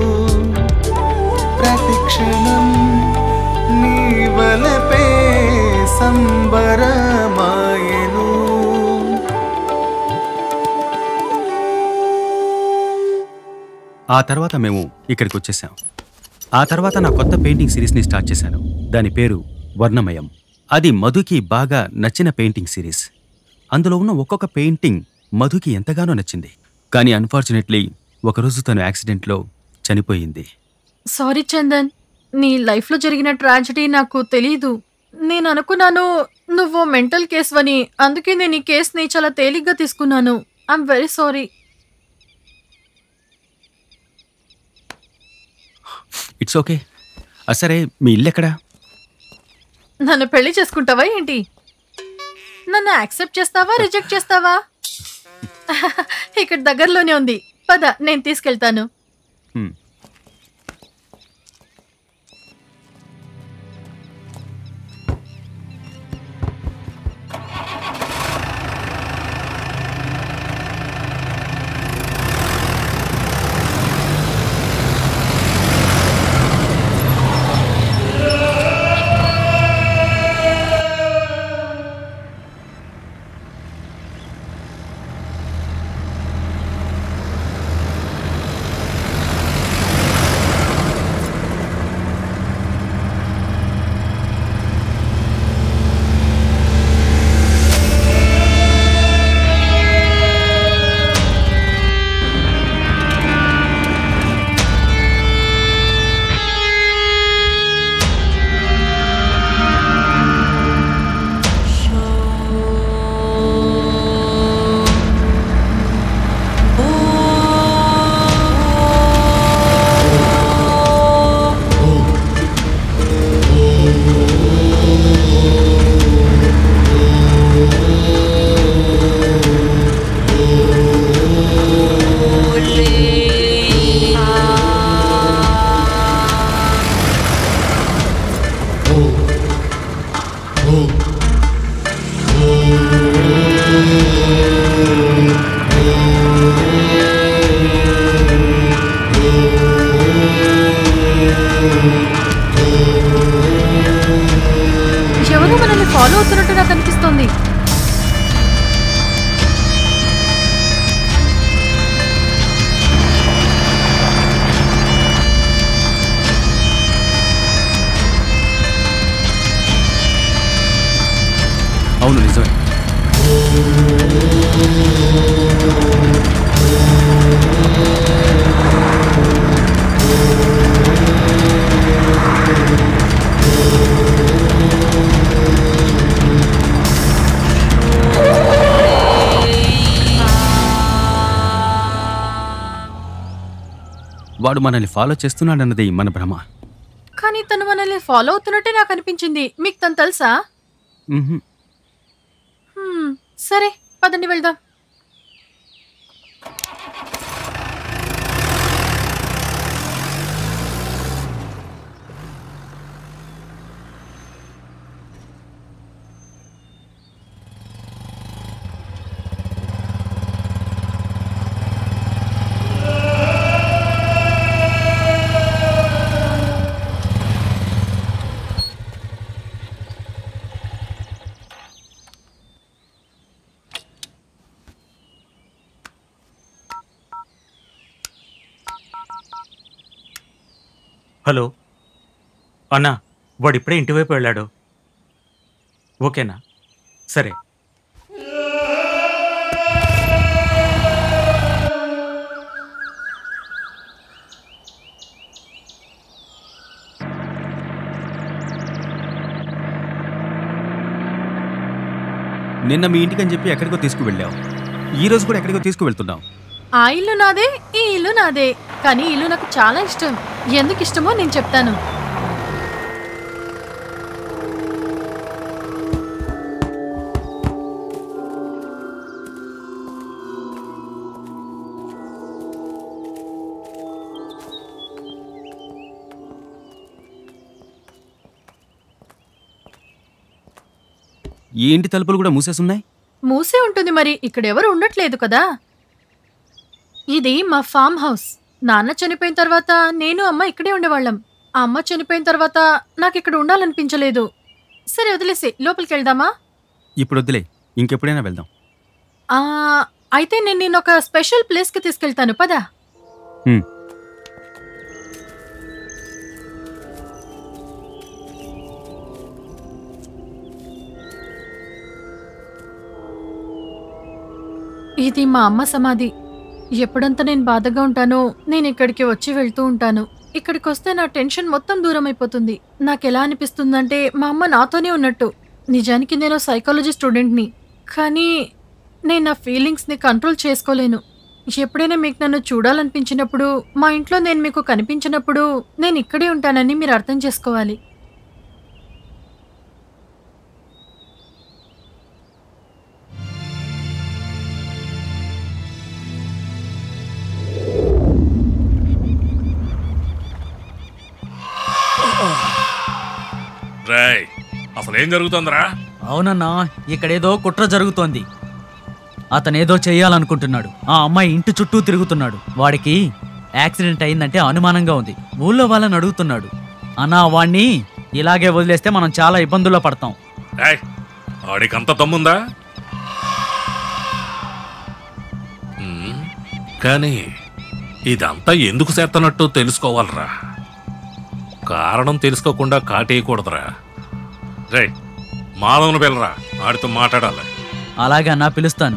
ప్రతిక్షణం నీ వలపే సంబరమాయెను ఆ తర్వాత మేము ఇక్కడికి వచ్చేసాం ఆ తర్వాత నా కొత్త పెయింటింగ్ సిరీస్ని స్టార్ట్ చేశాను దాని పేరు వర్ణమయం అది మధుకి బాగా నచ్చిన పెయింటింగ్ సిరీస్ అందులో ఉన్న ఒక్కొక్క పెయింటింగ్ మధుకి ఎంతగానో నచ్చింది కానీ అన్ఫార్చునేట్లీ ఒకరోజు తను యాక్సిడెంట్లో చనిపోయింది సారీ చందన్ నీ లైఫ్లో జరిగిన ట్రాజడీ నాకు తెలీదు నేను అనుకున్నాను నువ్వు మెంటల్ కేసువని అందుకే నేను ఈ కేసుని చాలా తేలిగ్గా తీసుకున్నాను I'm very sorry it's okay సరే మీ ఇల్లు ఎక్కడా నన్ను పెళ్లి చేసుకుంటావా ఏంటి నన్ను యాక్సెప్ట్ చేస్తావా రిజెక్ట్ చేస్తావా ఇక్కడ దగ్గరలోనే ఉంది పద నేను తీసుకెళ్తాను హ్మ్. ఎవరో మనల్ని ఫాలో అవుతున్నట్టు నాకు అనిపిస్తోంది అవును నిజమే వాడు మనల్ని ఫాలో చేస్తున్నాడన్నది మన భ్రమ కానీ తను మనల్ని ఫాలో అవుతున్నట్టే నాకు అనిపించింది మీకు తను తెలుసా మ్హూ. హ్మ్, సరే పదండి వెళ్దాం హలో అన్నా వాడు ఇప్పుడే ఇంటివైపు వెళ్ళాడు ఓకేనా సరే నిన్న మీ ఇంటికని చెప్పి ఎక్కడికో తీసుకువెళ్ళావు ఈ రోజు కూడా ఎక్కడికో తీసుకువెళ్తున్నావు ఆ ఇల్లు నాదే ఈ ఇల్లు నాదే కానీ ఈ ఇల్లు నాకు చాలా ఇష్టం ఎందుకు ఇష్టమో నేను చెప్తాను ఈ ఇంటి తలుపులు కూడా మూసేసున్నాయి మూసే ఉంటుంది మరి ఇక్కడ ఎవరు ఉండట్లేదు కదా ఇది మా ఫామ్ హౌస్ నాన్న చనిపోయిన తర్వాత నేను అమ్మ ఇక్కడే ఉండేవాళ్ళం ఆ అమ్మ చనిపోయిన తర్వాత నాకు ఇక్కడ ఉండాలనిపించలేదు సరే వదిలేసి లోపలికి వెళ్దామా ఇప్పుడు వద్దులే ఇంకెప్పుడైనా వెళ్దాం ఆ, అయితే నేను నేను ఒక స్పెషల్ ప్లేస్కి తీసుకెళ్తాను పదా హ్మ్. ఇది మా అమ్మ సమాధి ఎప్పుడంతా నేను బాధగా ఉంటానో నేను ఇక్కడికి వచ్చి వెళ్తూ ఉంటాను ఇక్కడికి వస్తే నా టెన్షన్ మొత్తం దూరం అయిపోతుంది నాకు ఎలా అనిపిస్తుందంటే మా అమ్మ నాతోనే ఉన్నట్టు నిజానికి నేను సైకాలజీ స్టూడెంట్ని కానీ నేను నా ఫీలింగ్స్ని కంట్రోల్ చేసుకోలేను ఎప్పుడైనా మీకు నన్ను చూడాలనిపించినప్పుడు మా ఇంట్లో నేను మీకు కనిపించినప్పుడు నేను ఇక్కడే ఉంటానని మీరు అర్థం చేసుకోవాలి రేయ్ అసలు ఏం జరుగుతుందిరా అవునన్నా ఇక్కడేదో కుట్ర జరుగుతోంది అతనేదో చెయ్యాలనుకుంటున్నాడు ఆ అమ్మాయి ఇంటి చుట్టూ తిరుగుతున్నాడు వాడికి యాక్సిడెంట్ అయిందంటే అనుమానంగా ఉంది ఊళ్ళో వాళ్ళని అడుగుతున్నాడు అన్నా వాణ్ణి ఇలాగే వదిలేస్తే మనం చాలా ఇబ్బందుల్లో పడతాం ఏయ్ ఆడికి అంత తమ్ముందా ఉమ్, కానీ ఇదంతా ఎందుకు చేస్తున్నట్టు తెలుసుకోవాలరా కారణం తెలుసుకోకుండా కాటేయకూడదురా రే మాధవను పిల్లరా ఆడితో మాట్లాడాలి అలాగే అన్నా పిలుస్తాను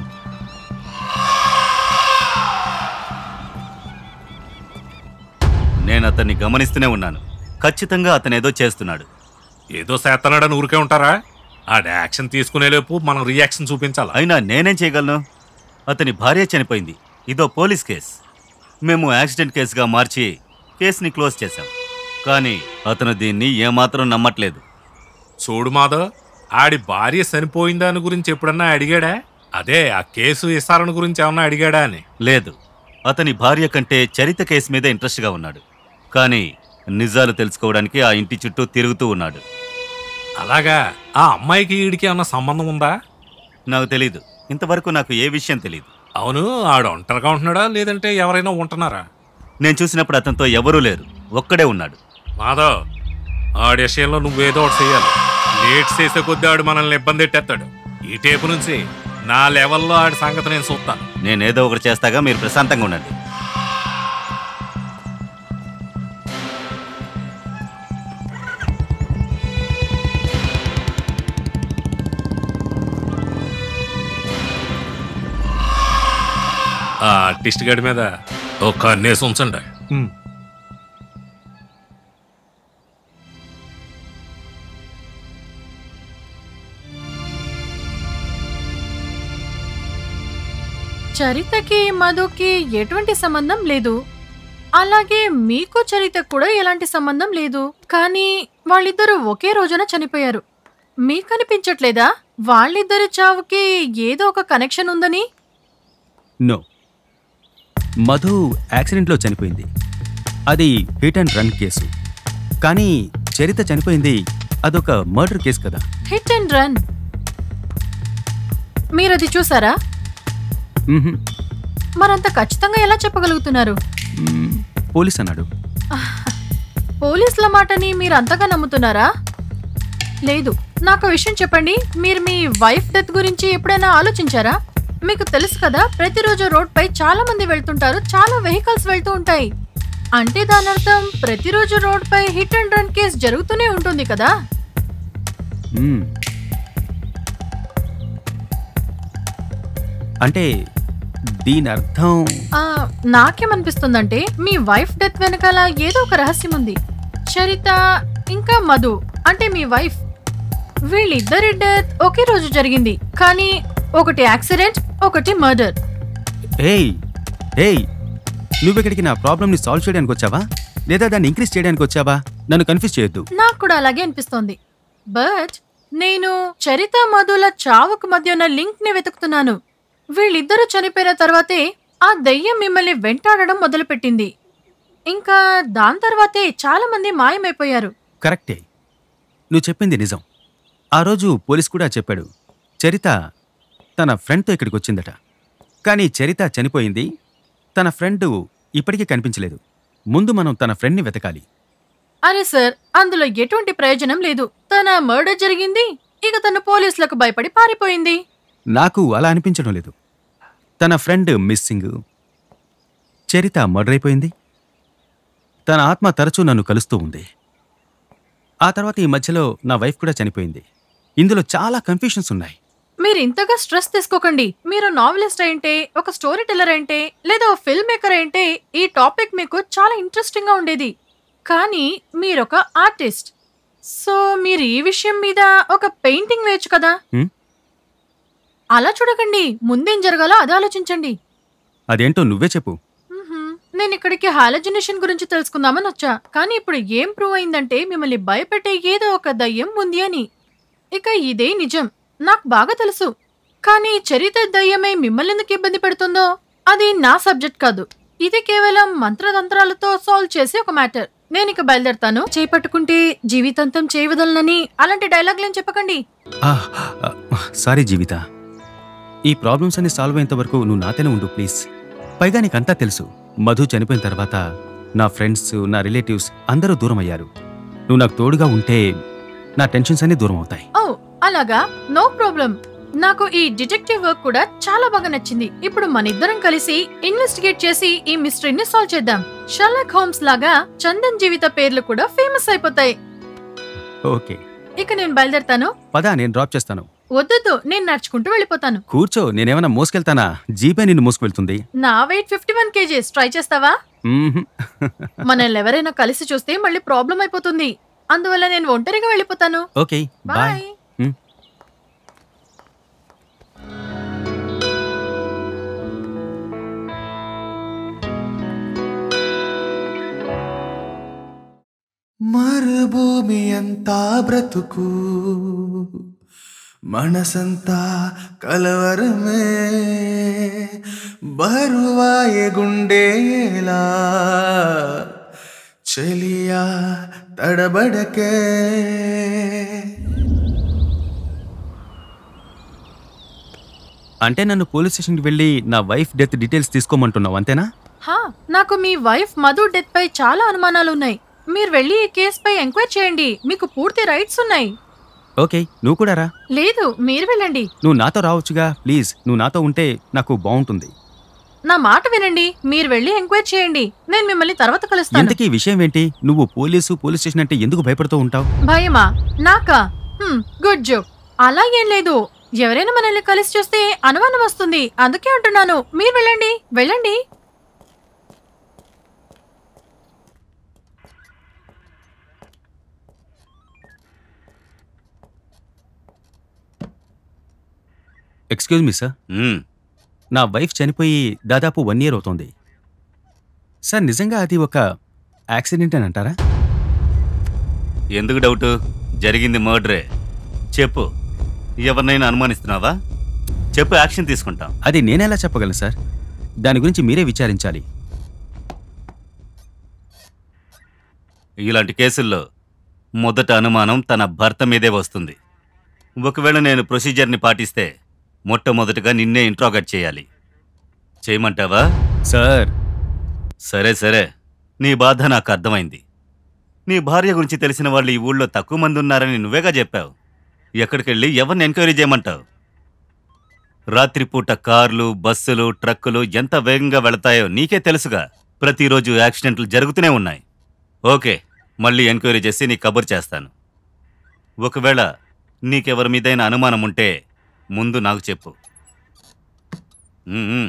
నేను అతన్ని గమనిస్తూనే ఉన్నాను ఖచ్చితంగా అతనేదో చేస్తున్నాడు ఏదో చేస్తున్నాడని ఊరికే ఉంటారా ఆడి యాక్షన్ తీసుకునేలోపు మనం రియాక్షన్ చూపించాలా అయినా నేనేం చేయగలను అతని భార్య చనిపోయింది ఇదో పోలీస్ కేస్ మేము యాక్సిడెంట్ కేసుగా మార్చి కేసుని క్లోజ్ చేశాం కానీ అతను దీన్ని ఏమాత్రం నమ్మట్లేదు చూడు మాధవ్ ఆడి భార్య చనిపోయిందాని గురించి ఎప్పుడన్నా అడిగాడా అదే ఆ కేసు విచారణ గురించి ఏమన్నా అడిగాడా అని లేదు అతని భార్య కంటే చరిత కేసు మీద ఇంట్రెస్ట్గా ఉన్నాడు కానీ నిజాలు తెలుసుకోవడానికి ఆ ఇంటి చుట్టూ తిరుగుతూ ఉన్నాడు అలాగా ఆ అమ్మాయికి వీడికి ఏమన్నా సంబంధం ఉందా నాకు తెలీదు ఇంతవరకు నాకు ఏ విషయం తెలియదు అవును ఆడు ఒంటరిగా ఉంటున్నాడా లేదంటే ఎవరైనా ఉంటున్నారా నేను చూసినప్పుడు అతనితో ఎవరూ లేరు ఒక్కడే ఉన్నాడు మాధవ్ ఆడి విషయంలో నువ్వేదో ఒకటి చేయాలి లేట్ చేసే కొద్దీ ఆడు మనల్ని ఇబ్బంది పెట్టేస్తాడు ఈ టేపు నుంచి నా లెవెల్లో ఆడి సంగతి నేను చూస్తాను నేనేదో ఒకటి చేస్తాగా మీరు ప్రశాంతంగా ఉండండి ఆ ఆర్టిస్ట్ గడి మీద ఒక కన్నేసి ఉంచండి ఉమ్. చరితకి మధుకి ఎటువంటి సంబంధం లేదు అలాగే మీకు చరిత కూడా ఎలాంటి సంబంధం లేదు కానీ వాళ్ళిద్దరూ ఒకే రోజున చనిపోయారు మీకు అనిపించట్లేదా వాళ్ళిద్దరి చావుకి ఏదో ఒక కనెక్షన్ ఉందని నో మధు యాక్సిడెంట్లో చనిపోయింది అది హిట్ అండ్ రన్ కేసు కానీ చరిత చనిపోయింది అదొక మర్డర్ కేసు కదా హిట్ అండ్ రన్ మీరది చూసారా మ్మ్హ్మ్. మరంత ఖచ్చితంగా ఎలా చెప్పగలుగుతున్నారు మ్మ్. పోలీస్ అన్నాడు పోలీసుల మాటని మీరు అంతగా నమ్ముతున్నారా లేదు నాకు విషయం చెప్పండి మీరు మీ వైఫ్ డెత్ గురించి ఎప్పుడైనా ఆలోచించారా మీకు తెలుసు కదా ప్రతిరోజు రోడ్ పై చాలా మంది వెళ్తుంటారు చాలా వెహికల్స్ వెళ్తూ ఉంటాయి అంటే దాని అర్థం ప్రతిరోజు రోడ్ పై హిట్ అండ్ రన్ కేసు జరుగుతూనే ఉంటుంది కదా మ్మ్. అంటే దీని అర్థం ఆ, నాకేమనిపిస్తుందంటే మీ వైఫ్ డెత్ వెనకాల ఏదో ఒక రహస్యం ఉంది చరిత ఇంకా మధు అంటే మీ వైఫ్ వీళ్ళిద్దరి డెత్ ఒకే రోజు జరిగింది కానీ ఒకటి యాక్సిడెంట్ ఒకటి మర్డర్ ఏయ్ ఏయ్ నువ్వు ఇక్కడికి నా ప్రాబ్లమ్ని సాల్వ్ చేయడానికి వచ్చావా లేదా దాన్ని ఇంక్రీజ్ చేయడానికి వచ్చావా నన్ను కన్ఫ్యూజ్ చేయొద్దు నాకు కూడా అలాగే అనిపిస్తోంది బట్ నేను చరిత మధుల చావుకు మధ్య ఉన్న లింక్ ని వెతుకుతున్నాను వీళ్ళిద్దరూ చనిపోయిన తర్వాతే ఆ దయ్యం మిమ్మల్ని వెంటాడడం మొదలుపెట్టింది ఇంకా దాని తర్వాతే చాలా మంది మాయమైపోయారు కరెక్టే నువ్వు చెప్పింది నిజం ఆ రోజు పోలీస్ కూడా చెప్పాడు చరిత తన ఫ్రెండ్తో ఇక్కడికి వచ్చిందట కానీ చరిత చనిపోయింది తన ఫ్రెండ్ ఇప్పటికీ కనిపించలేదు ముందు మనం తన ఫ్రెండ్ని వెతకాలి అరే సార్ అందులో ఎటువంటి ప్రయోజనం లేదు తన మర్డర్ జరిగింది ఇక తను పోలీసులకు భయపడి పారిపోయింది నాకు అలా అనిపించడం లేదు తన ఫ్రెండ్ మిస్సింగ్ చరిత మర్డర్ అయిపోయింది తన ఆత్మ తరచూ నన్ను కలుస్తూ ఉంది ఆ తర్వాత ఈ మధ్యలో నా వైఫ్ కూడా చనిపోయింది ఇందులో చాలా కన్ఫ్యూషన్స్ ఉన్నాయి మీరు ఇంతగా స్ట్రెస్ తీసుకోకండి మీరు నావలిస్ట్ అయింటే ఒక స్టోరీ టెల్లర్ అయింటే లేదా ఓ ఫిల్మ్ మేకర్ అయింటే ఈ టాపిక్ మీకు చాలా ఇంట్రెస్టింగ్ గా ఉండేది కానీ మీరొక ఆర్టిస్ట్ సో మీరు ఈ విషయం మీద ఒక పెయింటింగ్ వేయచ్చు కదా హ్మ్? అలా చూడకండి ముందేం జరగాలో అది ఆలోచించండి అదేంటో నువ్వే చెప్పు మ్మ్హ్మ్. నేను ఇక్కడికి హాలజినేషన్ గురించి తెలుసుకుందామని వచ్చా కానీ ఇప్పుడు ఏం ప్రూవ్ అయిందంటే మిమ్మల్ని భయపెట్టే ఏదో ఒక దయ్యం ఉంది అని ఇక ఇదే నిజం నాకు బాగా తెలుసు కానీ చరిత్ర దయ్యమే మిమ్మల్ని ఎందుకు ఇబ్బంది పెడుతుందో అది నా సబ్జెక్ట్ కాదు ఇది కేవలం మంత్రతంత్రాలతో సాల్వ్ చేసే ఒక మ్యాటర్ నేను ఇక బయలుదేరతాను చేపట్టుకుంటే జీవితాంతం చేయవదలనని అలాంటి డైలాగ్లేం చెప్పకండి ఆహ్, ఆ, సారీ జీవిత ఈ ప్రాబ్లమ్స్ అన్ని సాల్వ్ అయ్యేంత వరకు నువ్వు నాతోనే ఉండు ప్లీజ్ పైగా నీకంతా తెలుసు మధు చనిపోయిన తర్వాత నా ఫ్రెండ్స్ నా రిలేటివ్స్ అందరూ దూరం అయ్యారు నువ్వు నాకు తోడుగా ఉంటే నా టెన్షన్స్ అన్ని దూరం అవుతాయి ఓ అలాగా నో ప్రాబ్లం నాకు ఈ డిటెక్టివ్ వర్క్ కూడా చాలా బాగా నచ్చింది ఇప్పుడు మన ఇద్దరం కలిసి ఇన్వెస్టిగేట్ చేసి ఈ మిస్టరీని సాల్వ్ చేద్దాం షర్లాక్ హోమ్స్ లాగా చందన్ జీవిత పేర్లు కూడా ఫేమస్ అయిపోతాయి ఓకే ఇక నేను బయలుదేరతాను పదా నేను డ్రాప్ చేస్తాను వద్దొద్దు నేను నడుచుకుంటూ వెళ్ళిపోతాను కూర్చో నేనేమైనా మోసుకెళ్తానా జీపే నిన్ను మోసుకెళ్తుంది నా weight fifty one KGs try చేస్తావా మ్మ్హ్. మనల్ని ఎవరైనా కలిసి చూస్తే మళ్ళీ ప్రాబ్లం అయిపోతుంది అందువల్ల నేను ఒంటరిగా వెళ్ళిపోతాను ఓకే బాయ్ బాయ్ మ్. మరుభూమి అంతా బ్రతుకు మనసంతా కలవరమే బరువాయే గుండె ఎలా చెలియా తడబడకే అంటే నన్ను పోలీస్ స్టేషన్కి వెళ్ళి నా వైఫ్ డెత్ డీటెయిల్స్ తీసుకోమంటున్నావు అంతేనా హా నాకు మీ వైఫ్ మధు డెత్ పై చాలా అనుమానాలు ఉన్నాయి మీరు వెళ్ళి ఈ కేసుపై ఎంక్వైరీ చేయండి మీకు పూర్తి రైట్స్ ఉన్నాయి ఓకే నువ్వు కూడా రా లేదు మీరు వెళ్ళండి నువ్వు నాతో రావచ్చుగా ప్లీజ్ నువ్వు నాతో ఉంటే నాకు బాగుంటుంది నా మాట వినండి మీరు వెళ్ళి ఎంక్వైరీ చేయండి నేను మిమ్మల్ని తర్వాత కలుస్తాను ఇంతకీ విషయం ఏంటి నువ్వు పోలీసు పోలీస్ స్టేషన్ అంటే ఎందుకు భయపడుతూ ఉంటావు భయమా నాకా హ్మ్, గుడ్ జోక్ అలా ఏం లేదు ఎవరైనా మనల్ని కలిసి చూస్తే అనుమానం వస్తుంది అందుకే అంటున్నాను మీరు వెళ్ళండి వెళ్ళండి ఎక్స్క్యూజ్ మీ సార్ మ్మ్. నా వైఫ్ చనిపోయి దాదాపు వన్ ఇయర్ అవుతోంది సార్ నిజంగా అది ఒక యాక్సిడెంట్ అని అంటారా ఎందుకు డౌట్ జరిగింది మర్డరే చెప్పు ఎవరినైనా అనుమానిస్తున్నావా చెప్పు యాక్షన్ తీసుకుంటాం అది నేనెలా చెప్పగలను సార్ దాని గురించి మీరే విచారించాలి ఇలాంటి కేసుల్లో మొదట అనుమానం తన భర్త మీదే వస్తుంది ఒకవేళ నేను ప్రొసీజర్ని పాటిస్తే మొట్టమొదటగా నిన్నే ఇంట్రాగేట్ చేయాలి చేయమంటావా సార్ సరే సరే నీ బాధ నాకు అర్థమైంది నీ భార్య గురించి తెలిసిన వాళ్ళు ఈ ఊళ్ళో తక్కువ మంది ఉన్నారని నువ్వేగా చెప్పావు ఎక్కడికెళ్ళి ఎవరిని ఎంక్వైరీ చేయమంటావు రాత్రిపూట కార్లు బస్సులు ట్రక్కులు ఎంత వేగంగా వెళతాయో నీకే తెలుసుగా ప్రతిరోజు యాక్సిడెంట్లు జరుగుతూనే ఉన్నాయి ఓకే మళ్ళీ ఎంక్వైరీ చేసి నీ కబుర్ చేస్తాను ఒకవేళ నీకెవరి మీదైనా అనుమానం ఉంటే ముందు నాకు చెప్పు ఉమ్, ఉమ్.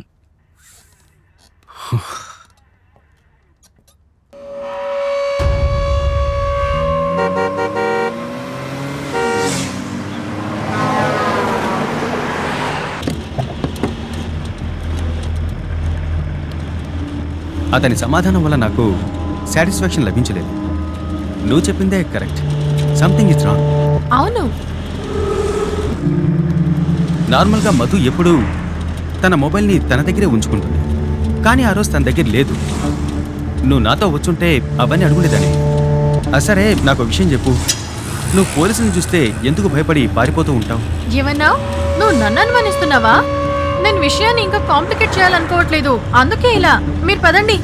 అతని సమాధానం వల్ల నాకు సాటిస్ఫాక్షన్ లభించలేదు నువ్వు చెప్పిందే కరెక్ట్ సంథింగ్ ఇస్ రాంగ్ అవును నార్మల్గా మధు ఎప్పుడూ తన మొబైల్ని తన దగ్గరే ఉంచుకుంటుంది కానీ ఆ రోజు తన దగ్గర లేదు నువ్వు నాతో వచ్చుంటే అవన్నీ అడుగునేదాన్ని ఆ సరే నాకు ఒక విషయం చెప్పు నువ్వు పోలీసులను చూస్తే ఎందుకు భయపడి పారిపోతూ ఉంటావు ఏమన్నా నువ్వు నన్ను అనుమానిస్తున్నావా నేను విషయాన్ని ఇంకా కాంప్లికేట్ చేయాలనుకోవట్లేదు అందుకే ఇలా మీరు పదండి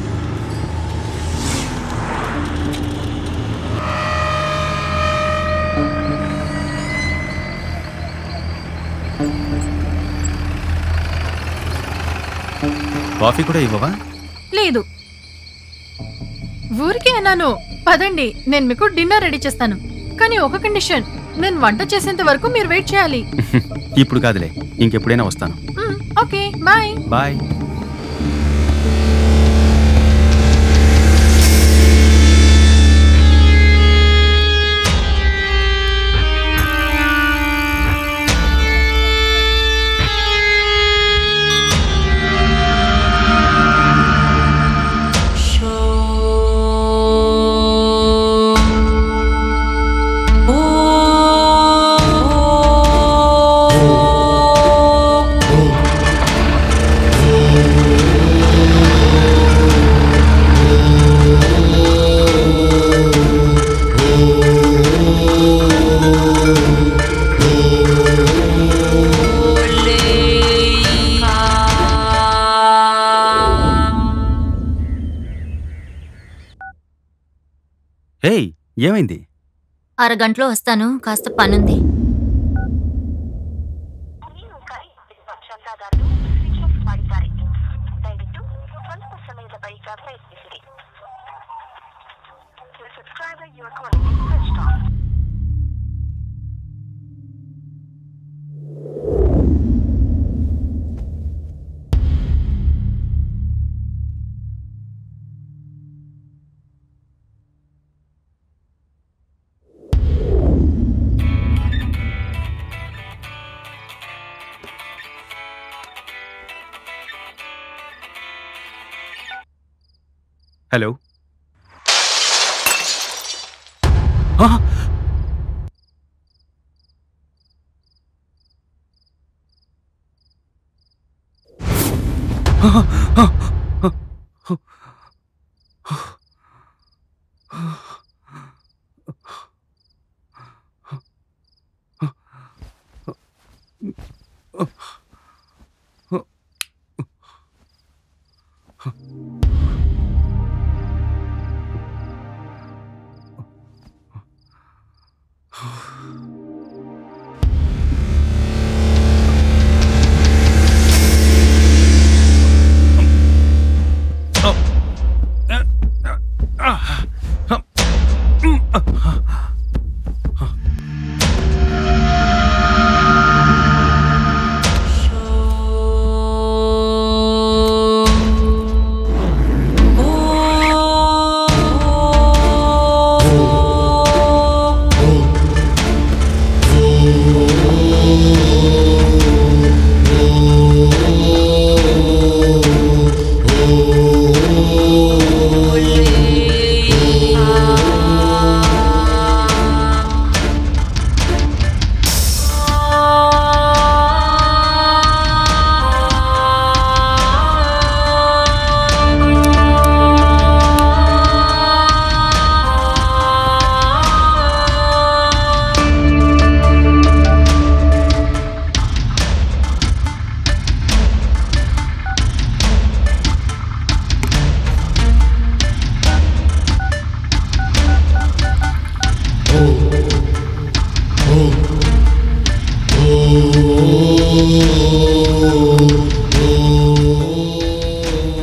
కాఫీ కూడా ఇవ్వవా లేదు ఊరికే అన్నాను పదండి నేను మీకు డిన్నర్ రెడీ చేస్తాను కానీ ఒక కండిషన్ నేను వంట చేసేంత వరకు మీరు వెయిట్ చేయాలి ఇప్పుడు కాదులే ఇంకెప్పుడైనా వస్తాను మ్, ఓకే బాయ్ బాయ్ హేయ్ ఏమైంది అరగంటలో వస్తాను కాస్త పనుంది హలో ఆ!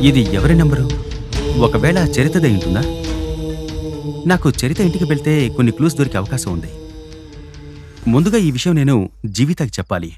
ఇది ఎవరి నెంబరు ఒకవేళ చరితదే ఉంటుందా నాకు చరిత ఇంటికి వెళ్తే కొన్ని క్లూస్ దొరికే అవకాశం ఉంది ముందుగా ఈ విషయం నేను జీవితాకి చెప్పాలి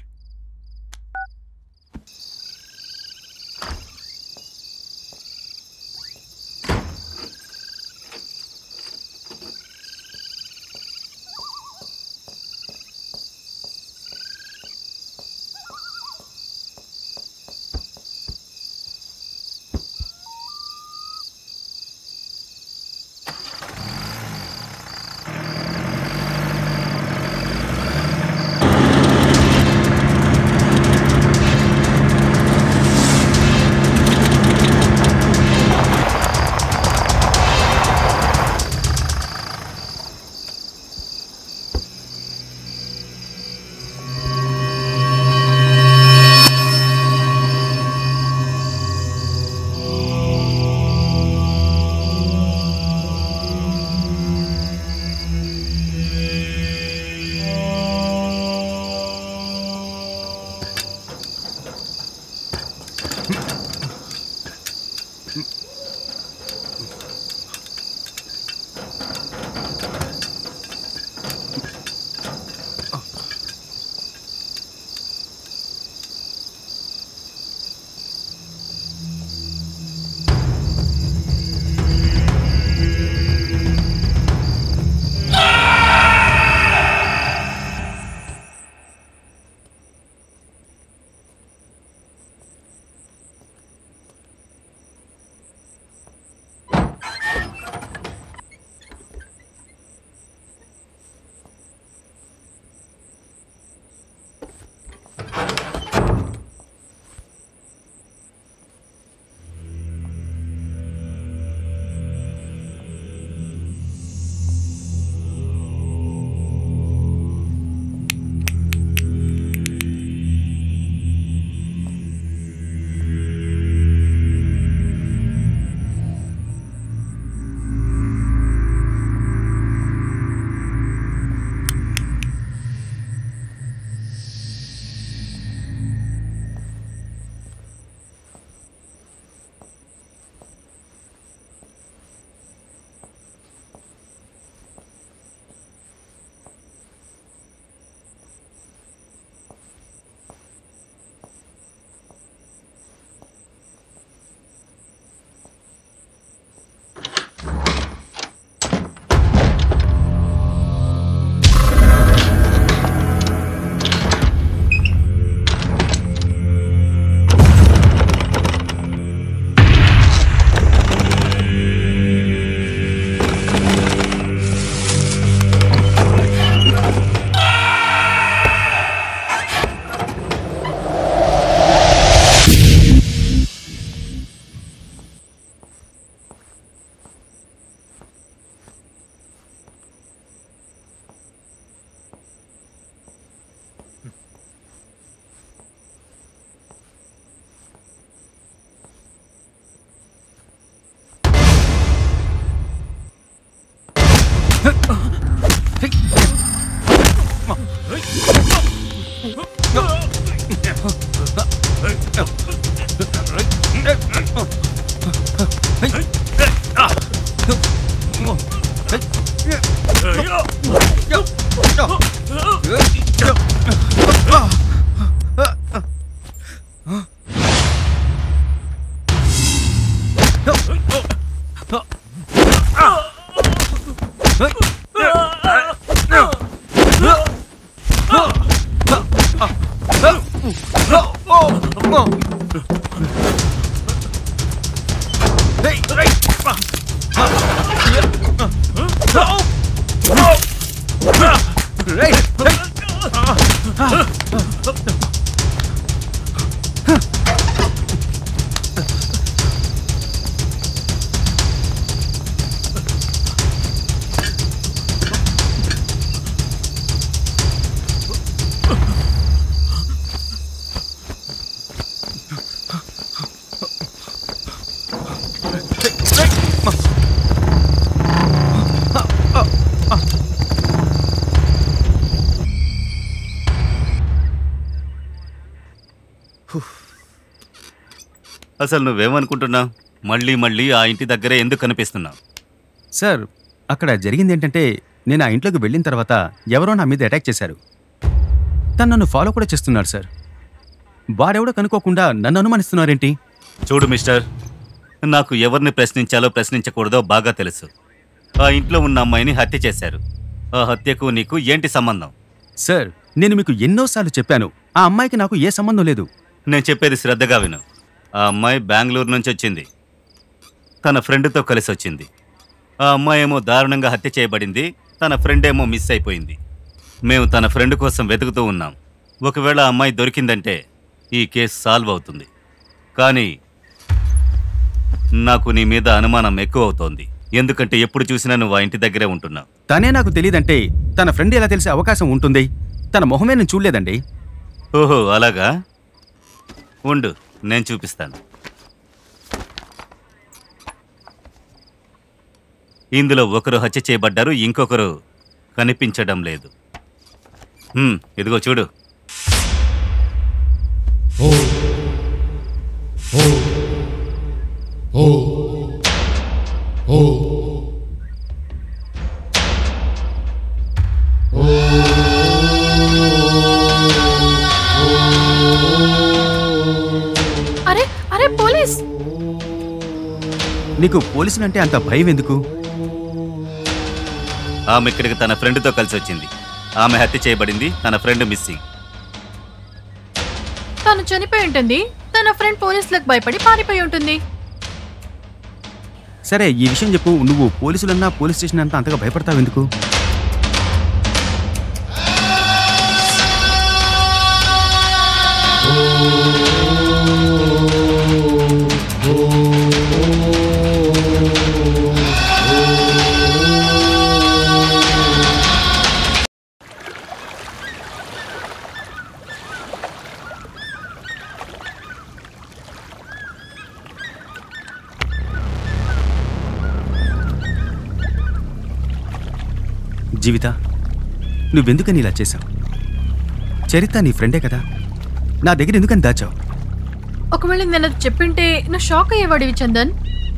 అసలు నువ్వేమనుకుంటున్నావు మళ్ళీ మళ్ళీ ఆ ఇంటి దగ్గరే ఎందుకు కనిపిస్తున్నావు సార్ అక్కడ జరిగింది ఏంటంటే నేను ఆ ఇంట్లోకి వెళ్ళిన తర్వాత ఎవరో నా మీద అటాక్ చేశారు తను నన్ను ఫాలో కూడా చేస్తున్నాడు సార్ వారెవడో కనుక్కోకుండా నన్ను అనుమానిస్తున్నారేంటి చూడు మిస్టర్ నాకు ఎవరిని ప్రశ్నించాలో ప్రశ్నించకూడదో బాగా తెలుసు ఆ ఇంట్లో ఉన్న అమ్మాయిని హత్య చేశారు ఆ హత్యకు నీకు ఏంటి సంబంధం సార్ నేను మీకు ఎన్నోసార్లు చెప్పాను ఆ అమ్మాయికి నాకు ఏ సంబంధం లేదు నేను చెప్పేది శ్రద్ధగా విను ఆ అమ్మాయి బెంగళూరు నుంచి వచ్చింది తన ఫ్రెండ్తో కలిసి వచ్చింది ఆ అమ్మాయి ఏమో దారుణంగా హత్య చేయబడింది తన ఫ్రెండ్ ఏమో మిస్ అయిపోయింది మేము తన ఫ్రెండ్ కోసం వెతుకుతూ ఉన్నాం ఒకవేళ ఆ అమ్మాయి దొరికిందంటే ఈ కేసు సాల్వ్ అవుతుంది కానీ నాకు నీ మీద అనుమానం ఎక్కువ అవుతోంది ఎందుకంటే ఎప్పుడు చూసినా నువ్వు ఆ ఇంటి దగ్గరే ఉంటున్నావు తనే నాకు తెలియదంటే తన ఫ్రెండ్ ఎలా తెలిసే అవకాశం ఉంటుంది తన మొహమే నేను చూడలేదండి ఓహో అలాగా ఉండు నేను చూపిస్తాను ఇందులో ఒకరు హత్య చేయబడ్డారు ఇంకొకరు కనిపించడం లేదు హ్మ్, ఇదిగో చూడు అరే అరే పోలీస్ నీకు పోలీసులంటే అంత భయం ఎందుకు ఆమె ఇక్కడికి తన ఫ్రెండ్తో కలిసి వచ్చింది ఆమె హత్య చేయబడింది తన ఫ్రెండ్ మిస్సింగ్ తను చనిపోయి ఉంటుంది తన ఫ్రెండ్ పోలీసులకు భయపడి పారిపోయి ఉంటుంది సరే ఈ విషయం చెప్పు నువ్వు పోలీసులన్నా పోలీస్ స్టేషన్ అంతా అంతగా భయపడతావు ఎందుకు జీవిత నువ్వెందుకని ఇలా చేశావు చరిత నీ ఫ్రెండే కదా నా దగ్గర ఎందుకని దాచావు ఒకవేళ నేను అది చెప్పింటే నువ్వు షాక్ అయ్యేవాడివి చందన్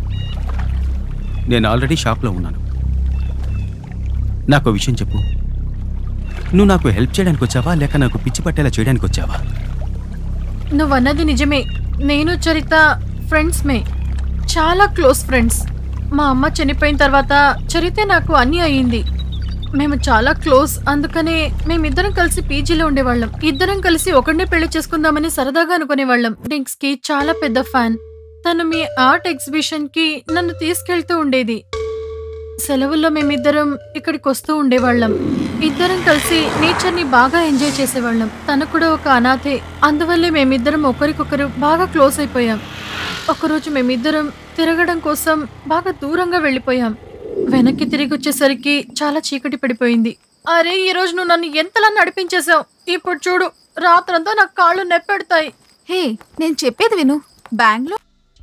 నేను ఆల్రెడీ షాప్లో ఉన్నాను నాకు ఓ విషయం చెప్పు నువ్వు నాకు హెల్ప్ చేయడానికి వచ్చావా లేక నాకు పిచ్చి పట్టేలా చేయడానికి వచ్చావా నువ్వు అన్నది నిజమే నేను చరిత ఫ్రెండ్స్ మే చాలా క్లోజ్ ఫ్రెండ్స్ మా అమ్మ చనిపోయిన తర్వాత చరితే నాకు అన్నీ అయ్యింది మేము చాలా క్లోజ్ అందుకనే మేమిద్దరం కలిసి పీజీలో ఉండేవాళ్ళం ఇద్దరం కలిసి ఒకడినే పెళ్లి చేసుకుందామని సరదాగా అనుకునేవాళ్ళం డ్రింక్స్ కి చాలా పెద్ద ఫ్యాన్ తను మీ ఆర్ట్ ఎగ్జిబిషన్ కి నన్ను తీసుకెళ్తూ ఉండేది సెలవుల్లో మేమిద్దరం ఇక్కడికి వస్తూ ఉండేవాళ్ళం ఇద్దరం కలిసి నేచర్ ని బాగా ఎంజాయ్ చేసేవాళ్ళం తను కూడా ఒక అనాథే అందువల్లే మేమిద్దరం ఒకరికొకరు బాగా క్లోజ్ అయిపోయాం ఒకరోజు మేమిద్దరం తిరగడం కోసం బాగా దూరంగా వెళ్ళిపోయాం వెనక్కి తిరిగి వచ్చేసరికి చాలా చీకటి పడిపోయింది అరే ఈ రోజు నువ్వు నన్ను ఎంతలా నడిపించేశావు ఇప్పుడు చూడు రాత్రంతా నాకు కాళ్ళు నెప్పెడతాయి హే నేను చెప్పేది విను Bengaluru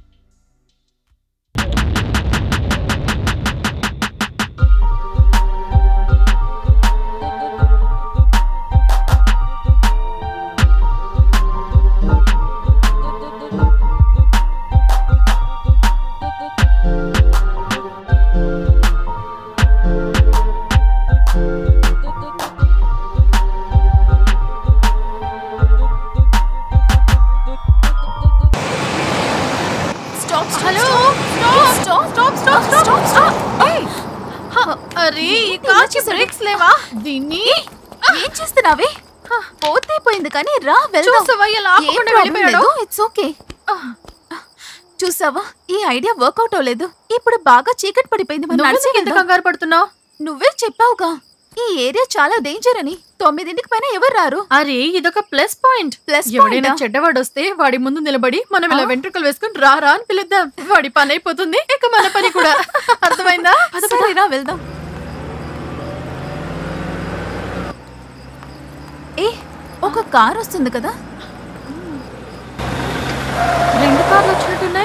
stop hello stop stop stop stop stop అరే ఈ కార్కి బ్రేక్స్ లేవా దీన్ని ఏం చేస్తున్నావే పోతే పోయింది కానీ రా వెళ్దాం చూసావా ఇలా ఆపకుండా వెళ్ళిపోయాడు ఇట్స్ ఓకే చూసావా ఈ ఐడియా వర్కౌట్ అవ్వలేదు ఇప్పుడు బాగా చీకటి పడిపోయింది మనం నువ్వు నడిచి ఎందుకు వెళ్దాం. కంగారు పడుతున్నావు నువ్వే చెప్పావుగా ఈ ఏరియా చాలా డేంజర్ అని తొమ్మిదింటికి పైన ఎవరు రారు అరే ఇదొక ప్లస్ పాయింట్ ప్లస్ ఎవడైనా పాయింటా? చెడ్డవాడు వస్తే వాడి ముందు నిలబడి మనం ఇలా వెంట్రుకలు వేసుకుని రా రా అని పిలుద్దాం వాడి పని అయిపోతుంది ఇక మన పని కూడా అర్థమైందా పద, పద. సరే రా వెళ్దాం ఏ ఒక కార్ వస్తుంది కదా రెండు కార్లు వచ్చినట్టున్నాయి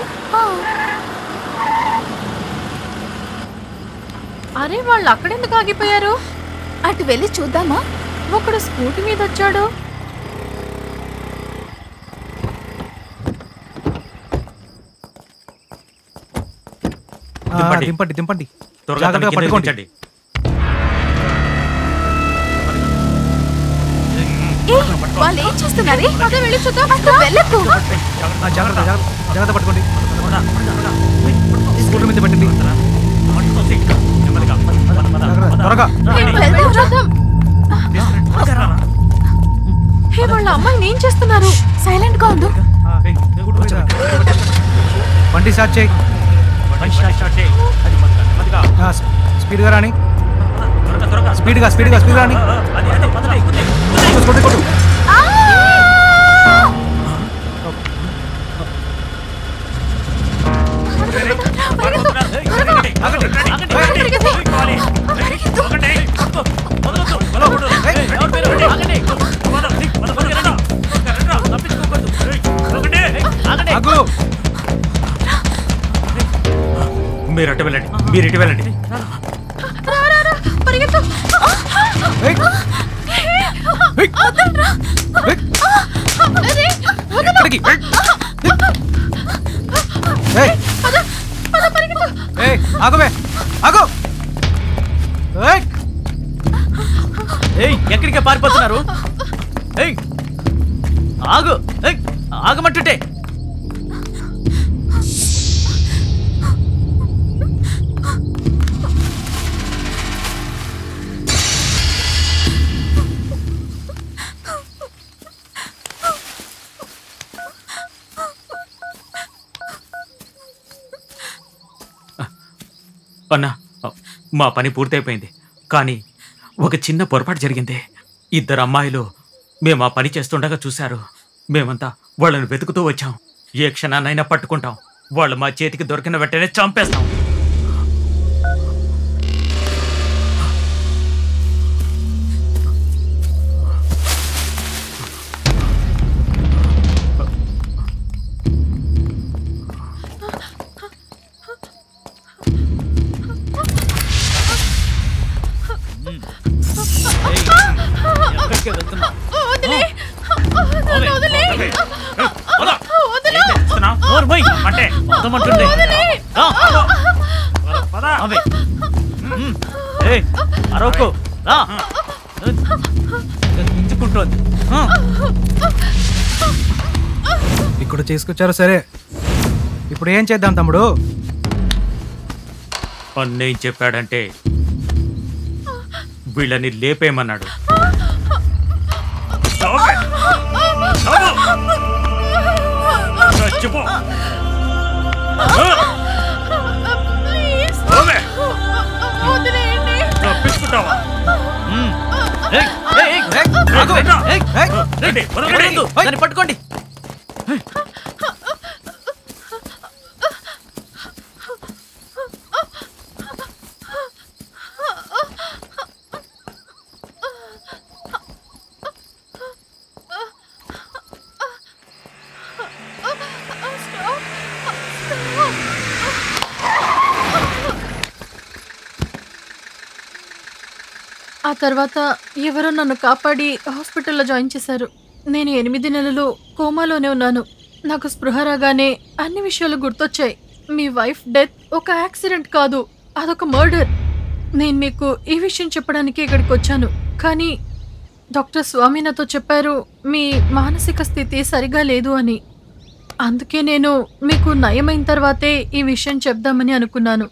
అరే వాళ్ళు అక్కడెందుకు ఆగిపోయారు అటు వెళ్ళి చూద్దామా ఒకడు స్కూటీ మీద వచ్చాడు ఆ, దింపండి. దింపండి దింపండి త్వరగా జాగ్రత్తగా తనకి కింద పట్టుకోండి దించండి. ఏయ్, వాళ్ళు ఏం చేస్తున్నారే అదే వెళ్ళి చూద్దాం అసలు వెళ్ళకు ఆ, జాగ్రత్త జాగ్రత్త జాగ్రత్త పట్టుకోండి స్కూటర్ మీద పెట్టండి జాగ్రత్త, త్వరగా వెళ్దాం చూద్దాం హే వాళ్ళ అమ్మాయిని ఏం చేస్తున్నారు సైలెంట్ గా ఉండు బండి స్టార్ట్ చేయి ఆ, స్పీ- స్పీడ్గా రాని స్పీడ్గా స్పీడ్గా స్పీడ్గా రాని కొట్టు, కొట్టు, కొట్టు. ఆగు. మీరు అటు వెళ్ళండి మీరు ఇటు వెళ్ళండి పరిగెత్తు ఏయ్, ఏయ్, వదలరా. ఏయ్, అరే, వదలు. ఎక్కడికి? ఏయ్, పద, పద, పరిగెత్తు. ఏయ్, ఆగువే ఆగు ఏయ్, ఏయ్ ఎక్కడికే పారిపోతున్నారు ఏయ్ ఆగు ఏయ్ ఆగమంటుంటే అన్నా మా పని పూర్తయిపోయింది కానీ ఒక చిన్న పొరపాటు జరిగింది ఇద్దరు అమ్మాయిలు మేము ఆ పని చేస్తుండగా చూశారు మేమంతా వాళ్ళని వెతుకుతూ వచ్చాం ఏ క్షణాన్నైనా పట్టుకుంటాం వాళ్ళు మా చేతికి దొరికిన వెంటనే చంపేస్తాం ఎక్కడికే వెళ్తున్నావు వదిలే. నన్ను వదిలే. వదిలు. నోరు మూయ్. అంటే వదలమంటుండే. వదిలే. రా. అవే. ఉమ్. ఏయ్, అరవకు రా మించుకుంటోంది ఆ. ఇక్కడ చేసుకొచ్చారు సరే ఇప్పుడు ఏం చేద్దాం తమ్ముడు అన్నేం చెప్పాడంటే వీళ్ళని లేపేయమన్నాడు చచ్చిపో ప్లీజ్. వదిలేయండి. తప్పించుకుంటావా ఉమ్. ఏయ్, ఏయ్, ఏయ్, ఏయ్, ఆగు. ఏయ్, ఏయ్, రండి, వదలండి. వదలొద్దు. దాన్ని పట్టుకోండి ఆ తర్వాత ఎవరో నన్ను కాపాడి హాస్పిటల్లో జాయిన్ చేశారు నేను ఎనిమిది నెలలు కోమాలోనే ఉన్నాను నాకు స్పృహ రాగానే అన్ని విషయాలు గుర్తొచ్చాయి మీ వైఫ్ డెత్ ఒక యాక్సిడెంట్ కాదు అదొక మర్డర్ నేను మీకు ఈ విషయం చెప్పడానికి ఇక్కడికి వచ్చాను కానీ డాక్టర్ స్వామి నాతో చెప్పారు మీ మానసిక స్థితి సరిగా లేదు అని అందుకే నేను మీకు నయమైన తర్వాతే ఈ విషయం చెప్దామని అనుకున్నాను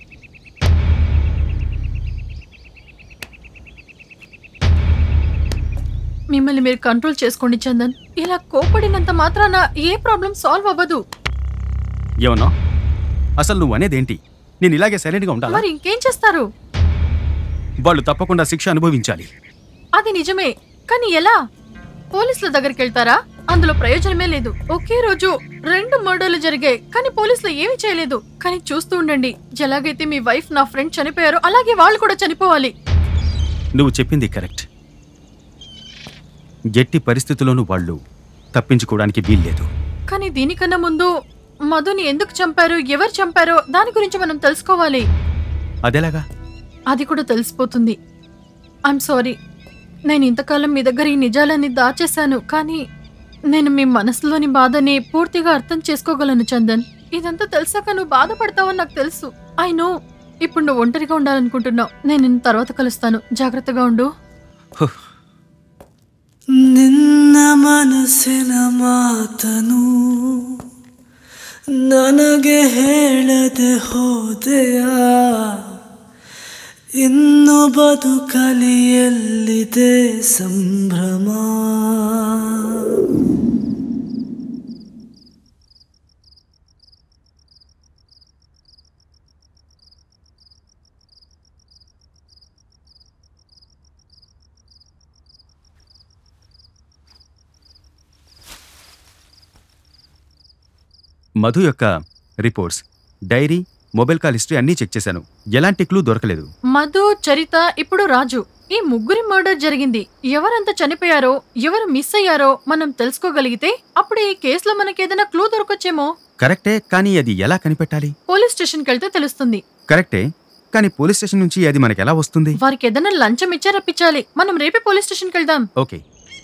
మిమ్మల్ని మీరు కంట్రోల్ చేసుకోండి చందన్ ఇలా కోపడినంత మాత్రాన ఏ ప్రాబ్లం సాల్వ్ అవ్వదు ఏమన్నా అసలు నువ్వు అనేదేంటి నేను ఇలాగే సైలెంట్గా ఉండాలా మరి ఇంకేం చేస్తారు వాళ్ళు తప్పకుండా శిక్ష అనుభవించాలి అది నిజమే కానీ ఎలా పోలీసుల దగ్గరికి వెళ్తారా అందులో ప్రయోజనమే లేదు ఒకే రోజు రెండు మర్డర్లు జరిగాయి కానీ పోలీసులు ఏమీ చేయలేదు కానీ చూస్తూ ఉండండి ఎలాగైతే మీ వైఫ్ నా ఫ్రెండ్ చనిపోయారో అలాగే వాళ్ళు కూడా చనిపోవాలి నువ్వు చెప్పింది కరెక్ట్ ఎట్టి పరిస్థితుల్లోనూ వాళ్ళు తప్పించుకోవడానికి వీల్లేదు కానీ దీనికన్నా ముందు మధుని ఎందుకు చంపారు ఎవరు చంపారో దాని గురించి మనం తెలుసుకోవాలి అదెలాగా అది కూడా తెలిసిపోతుంది ఐఎమ్ సారీ నేను ఇంతకాలం మీ దగ్గర ఈ నిజాలన్నీ దాచేశాను కానీ నేను మీ మనసులోని బాధని పూర్తిగా అర్థం చేసుకోగలను చందన్ ఇదంతా తెలిసాక నువ్వు బాధపడతావని నాకు తెలుసు ఐ నో ఇప్పుడు నువ్వు ఒంటరిగా ఉండాలనుకుంటున్నావు నేను నిన్ను తర్వాత కలుస్తాను జాగ్రత్తగా ఉండు ನಿನ್ನ ಮನಸ್ಸಿನ ಮಾತನು ನನಗೆ ಹೇಳದೆ ಹೋದೆಯ ಇನ್ನು ಬದುಕಲಿ ಎಲ್ಲಿದೆ ಸಂಭ್ರಮ మధు యొక్క reports diary mobile call history అన్నీ చెక్ చేశాను ఎలాంటి క్లూ దొరకలేదు మధు చరిత ఇప్పుడు రాజు ఈ ముగ్గురి మర్డర్ జరిగింది ఎవరంత చనిపోయారో ఎవరు మిస్ అయ్యారో మనం తెలుసుకోగలిగితే అప్పుడు ఈ కేసులో మనకి ఏదైనా క్లూ దొరకొచ్చేమో కరెక్టే కానీ అది ఎలా కనిపెట్టాలి పోలీస్ స్టేషన్కి వెళ్తే తెలుస్తుంది కరెక్టే కానీ పోలీస్ స్టేషన్ నుంచి అది మనకి ఎలా వస్తుంది వారికి ఏదైనా లంచం ఇచ్చే రప్పించాలి మనం రేపే పోలీస్ స్టేషన్కి వెళ్దాం ఓకే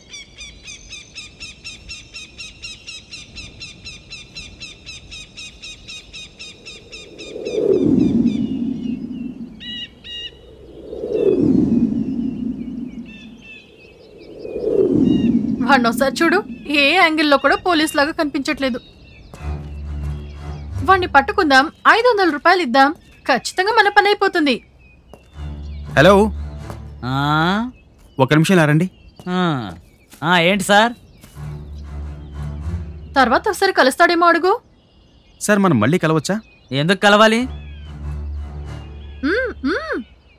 వాడిని ఒకసారి చూడు ఏ యాంగిల్లో కూడా పోలీస్ లాగా కనిపించట్లేదు వాడిని పట్టుకుందాం ఐదు వందల రూపాయలు ఇద్దాం ఖచ్చితంగా మన పని అయిపోతుంది హలో ఆ, ఒక నిమిషం ఇలా రండి ఆ, ఆ, ఏంటి సార్ తర్వాత ఒకసారి కలుస్తాడేమో అడుగు సార్ మనం మళ్ళీ కలవచ్చా ఎందుకు కలవాలి మ్మ్, మ్మ్.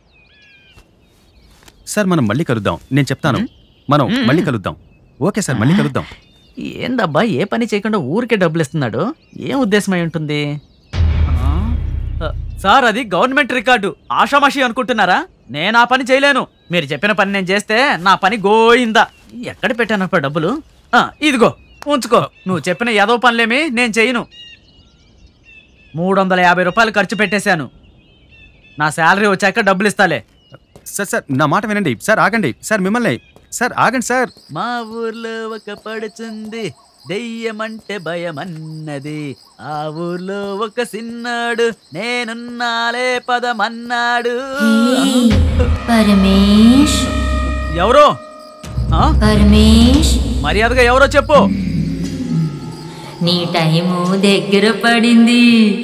సార్ మనం మళ్ళీ కలుద్దాం నేను చెప్తాను మనం మ్మ్. మళ్ళీ కలుద్దాం ఓకే సార్ మళ్ళీ కలుద్దాం ఏందబ్బా ఏ పని చేయకుండా ఊరికే డబ్బులు ఇస్తున్నాడు ఏం ఉద్దేశమై ఉంటుంది ఆ, ఆ, సార్ అది గవర్నమెంట్ రికార్డు ఆషామాషి అనుకుంటున్నారా నేను ఆ పని చేయలేను మీరు చెప్పిన పని నేను చేస్తే నా పని గోయిందా ఎక్కడ పెట్టానప్ప డబ్బులు ఆ, ఇదిగో ఉంచుకో నువ్వు చెప్పిన ఏదో పనులేమి నేను చేయను మూడు వందల యాభై రూపాయలు ఖర్చు పెట్టేశాను నా శాలరీ వచ్చాక డబ్బులు ఇస్తాలే సార్ సార్ నా మాట వినండి సార్ ఆగండి సార్ మిమ్మల్ని సార్ ఆగండి సార్ మా ఊర్లో ఒక పడుచుంది దెయ్యమంటే భయమన్నది ఆ ఊర్లో ఒక సిన్నాడు నేనున్నాలే పదమన్నాడు పరమేష్ ఎవరో ఆ? పరమేష్ మర్యాదగా ఎవరో చెప్పు నీ టైము దగ్గర పడింది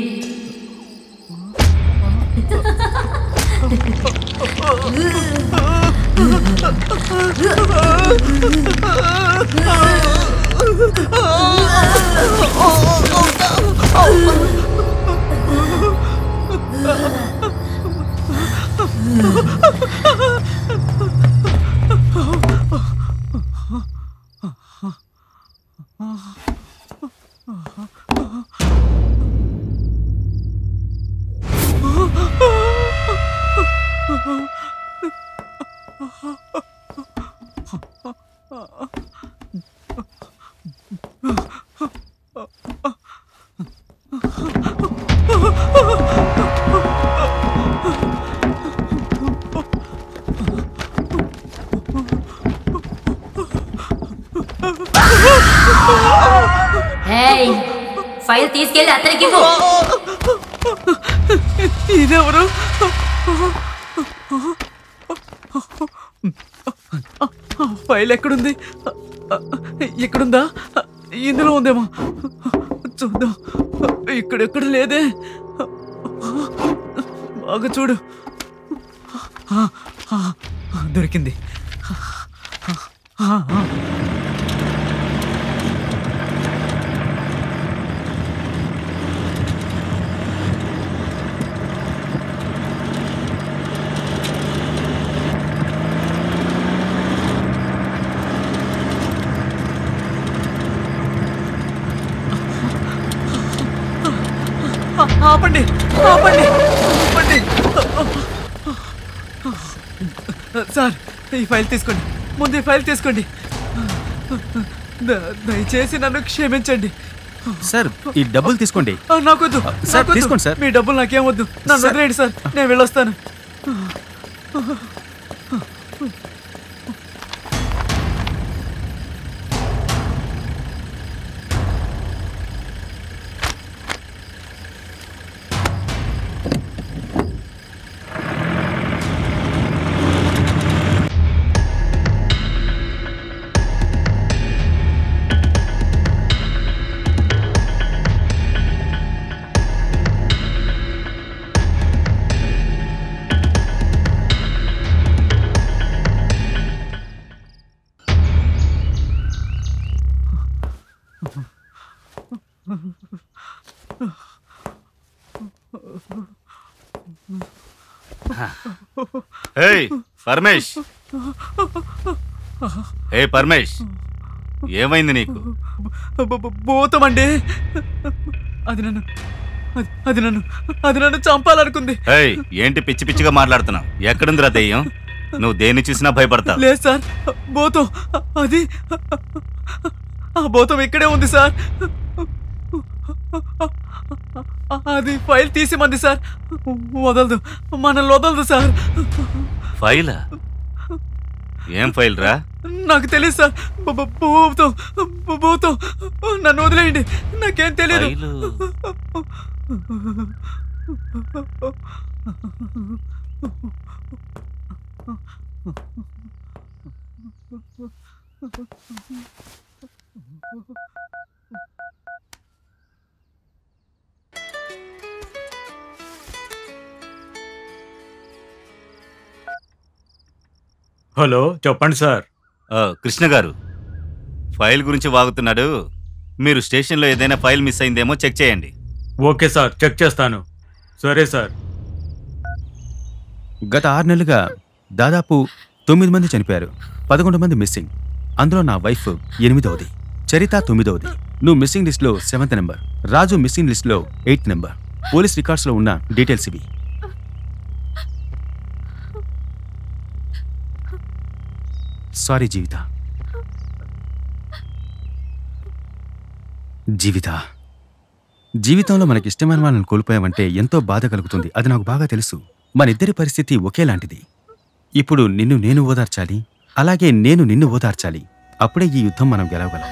హేయ్ ఫైల్ తీసుకెళ్ళి అతనికి ఇవ్వు. ఇదెవరు ఫైల్ ఎక్కడుంది ఎక్కడుందా ఇందులో ఉందేమో చూద్దాం ఇక్కడెక్కడ లేదే బాగా చూడు దొరికింది ఆపండి ఆపండి ఆపండి సార్ ఈ ఫైల్ తీసుకోండి ముందు ఈ ఫైల్ తీసుకోండి ద- దయచేసి నన్ను క్షమించండి సార్ ఈ డబ్బులు తీసుకోండి ఆ, నాకొద్దు సార్, నాకొద్దు. తీసుకోండి, సార్. మీ డబ్బులు నాకేం వద్దు నన్ను సార్. వదిలేయండి సార్ నేను వెళ్ళొస్తాను ఏయ్ పరమేష్ ఏ పరమేష్ ఏమైంది నీకు బ- బ- భూతమండి అది నన్ను అది- అది నన్ను అది నన్ను చంపాలనుకుంది ఏయ్ ఏంటి పిచ్చి పిచ్చిగా మాట్లాడుతున్నావు ఎక్కడుందిరా దెయ్యం నువ్వు దేన్ని చూసినా భయపడతావు లేదు సార్ భూతం అది ఆ భూతం ఇక్కడే ఉంది సార్ అది ఫైల్ తీసిమంది సార్ వదలదు మనల్ని వదలదు సార్ ఫైలా ఏం ఫైల్ రా నాకు తెలియదు సార్ భూ- భూ- భూతం భూ- భూతం నన్ను వదిలేయండి నాకేం తెలియదు ఫైలు హలో చెప్పండి సార్ ఆ, కృష్ణ గారు ఫైల్ గురించి వాగుతున్నాడు మీరు స్టేషన్లో ఏదైనా ఫైల్ మిస్ అయిందేమో చెక్ చేయండి ఓకే సార్ చెక్ చేస్తాను సరే సార్ గత ఆరు నెలలుగా దాదాపు తొమ్మిది మంది చనిపోయారు పదకొండు మంది మిస్సింగ్ అందులో నా వైఫ్ ఎనిమిదవది చరిత తొమ్మిదవది నువ్వు మిస్సింగ్ లిస్ట్లో సెవెంత్ నెంబర్ రాజు మిస్సింగ్ లిస్ట్లో ఎయిత్ నెంబర్ పోలీస్ రికార్డ్స్లో ఉన్న డీటెయిల్స్ ఇవి సారీ జీవిత జీవిత జీవితంలో మనకి ఇష్టమైన వాళ్ళని కోల్పోయామంటే ఎంతో బాధ కలుగుతుంది అది నాకు బాగా తెలుసు మన ఇద్దరి పరిస్థితి ఒకేలాంటిది ఇప్పుడు నిన్ను నేను ఓదార్చాలి అలాగే నేను నిన్ను ఓదార్చాలి అప్పుడే ఈ యుద్ధం మనం గెలవగలం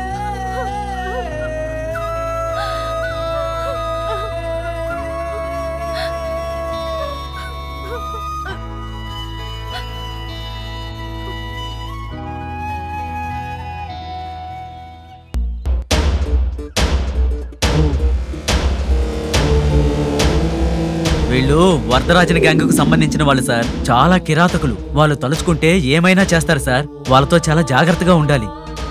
వీళ్ళు వరదరాజన గ్యాంగ్కు సంబంధించిన వాళ్ళు సార్ చాలా కిరాతకులు వాళ్ళు తలుచుకుంటే ఏమైనా చేస్తారు సార్ వాళ్ళతో చాలా జాగ్రత్తగా ఉండాలి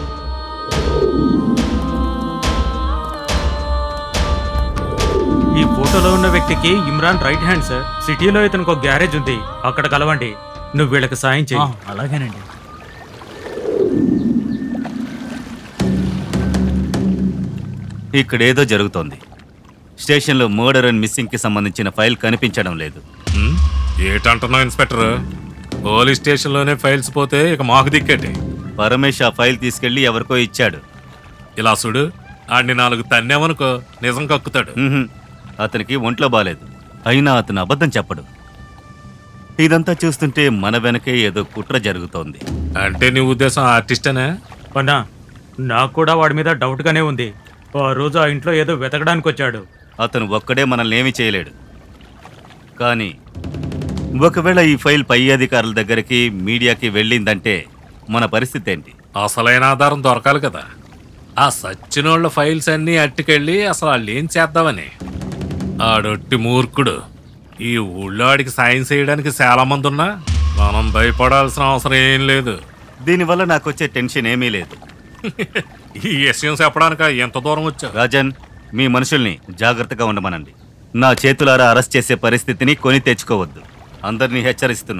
ఈ ఫోటోలో ఉన్న వ్యక్తికి ఇమ్రాన్ రైట్ హ్యాండ్ సార్ సిటీలో ఇతనికి ఒక గ్యారేజ్ ఉంది అక్కడ కలవండి నువ్వు వీళ్ళకి సాయం ఆ, చేయి అలాగేనండి ఇక్కడేదో జరుగుతోంది స్టేషన్లో మర్డర్ అండ్ మిస్సింగ్కి సంబంధించిన ఫైల్ కనిపించడం లేదు ఉమ్, ఏటంటున్నావు ఇన్స్పెక్టర్ పోలీస్ స్టేషన్లోనే ఫైల్స్ పోతే ఇక మాకు దిక్కేటి పరమేష్ ఆ ఫైల్ తీసుకెళ్లి ఎవరికో ఇచ్చాడు ఇలా చూడు ఆడిని నాలుగు తన్నేమనుకో నిజం కక్కుతాడు ఉహుం, అతనికి ఒంట్లో బాలేదు అయినా అతను అబద్ధం చెప్పడు ఇదంతా చూస్తుంటే మన వెనకే ఏదో కుట్ర జరుగుతోంది అంటే నీ ఉద్దేశం ఆర్టిస్టేనా పన్నా నాకు కూడా వాడి మీద డౌట్గానే ఉంది ఆ రోజు ఆ ఇంట్లో ఏదో వెతకడానికి వచ్చాడు అతను ఒక్కడే మనల్ని ఏమీ చేయలేడు కానీ ఒకవేళ ఈ ఫైల్ పై అధికారుల దగ్గరికి మీడియాకి వెళ్ళిందంటే మన పరిస్థితి ఏంటి అసలైన ఆధారం దొరకాలి కదా ఆ సచ్చినోళ్ళ ఫైల్స్ అన్నీ అట్టుకెళ్ళి అసలు వాళ్ళు ఏం చేద్దామని ఆడొట్టి మూర్ఖుడు ఈ ఊళ్ళో ఆడికి సాయం చేయడానికి చాలా మంది ఉన్నా మనం భయపడాల్సిన అవసరం ఏం లేదు దీనివల్ల నాకు వచ్చే టెన్షన్ ఏమీ లేదు ఈ విషయం చెప్పడానిక ఎంత దూరం వచ్చావు రాజన్ మీ మనుషుల్ని జాగ్రత్తగా ఉండమనండి నా చేతులారా అరెస్ట్ చేసే పరిస్థితిని కొని తెచ్చుకోవద్దు అందరినీ హెచ్చరిస్తున్నా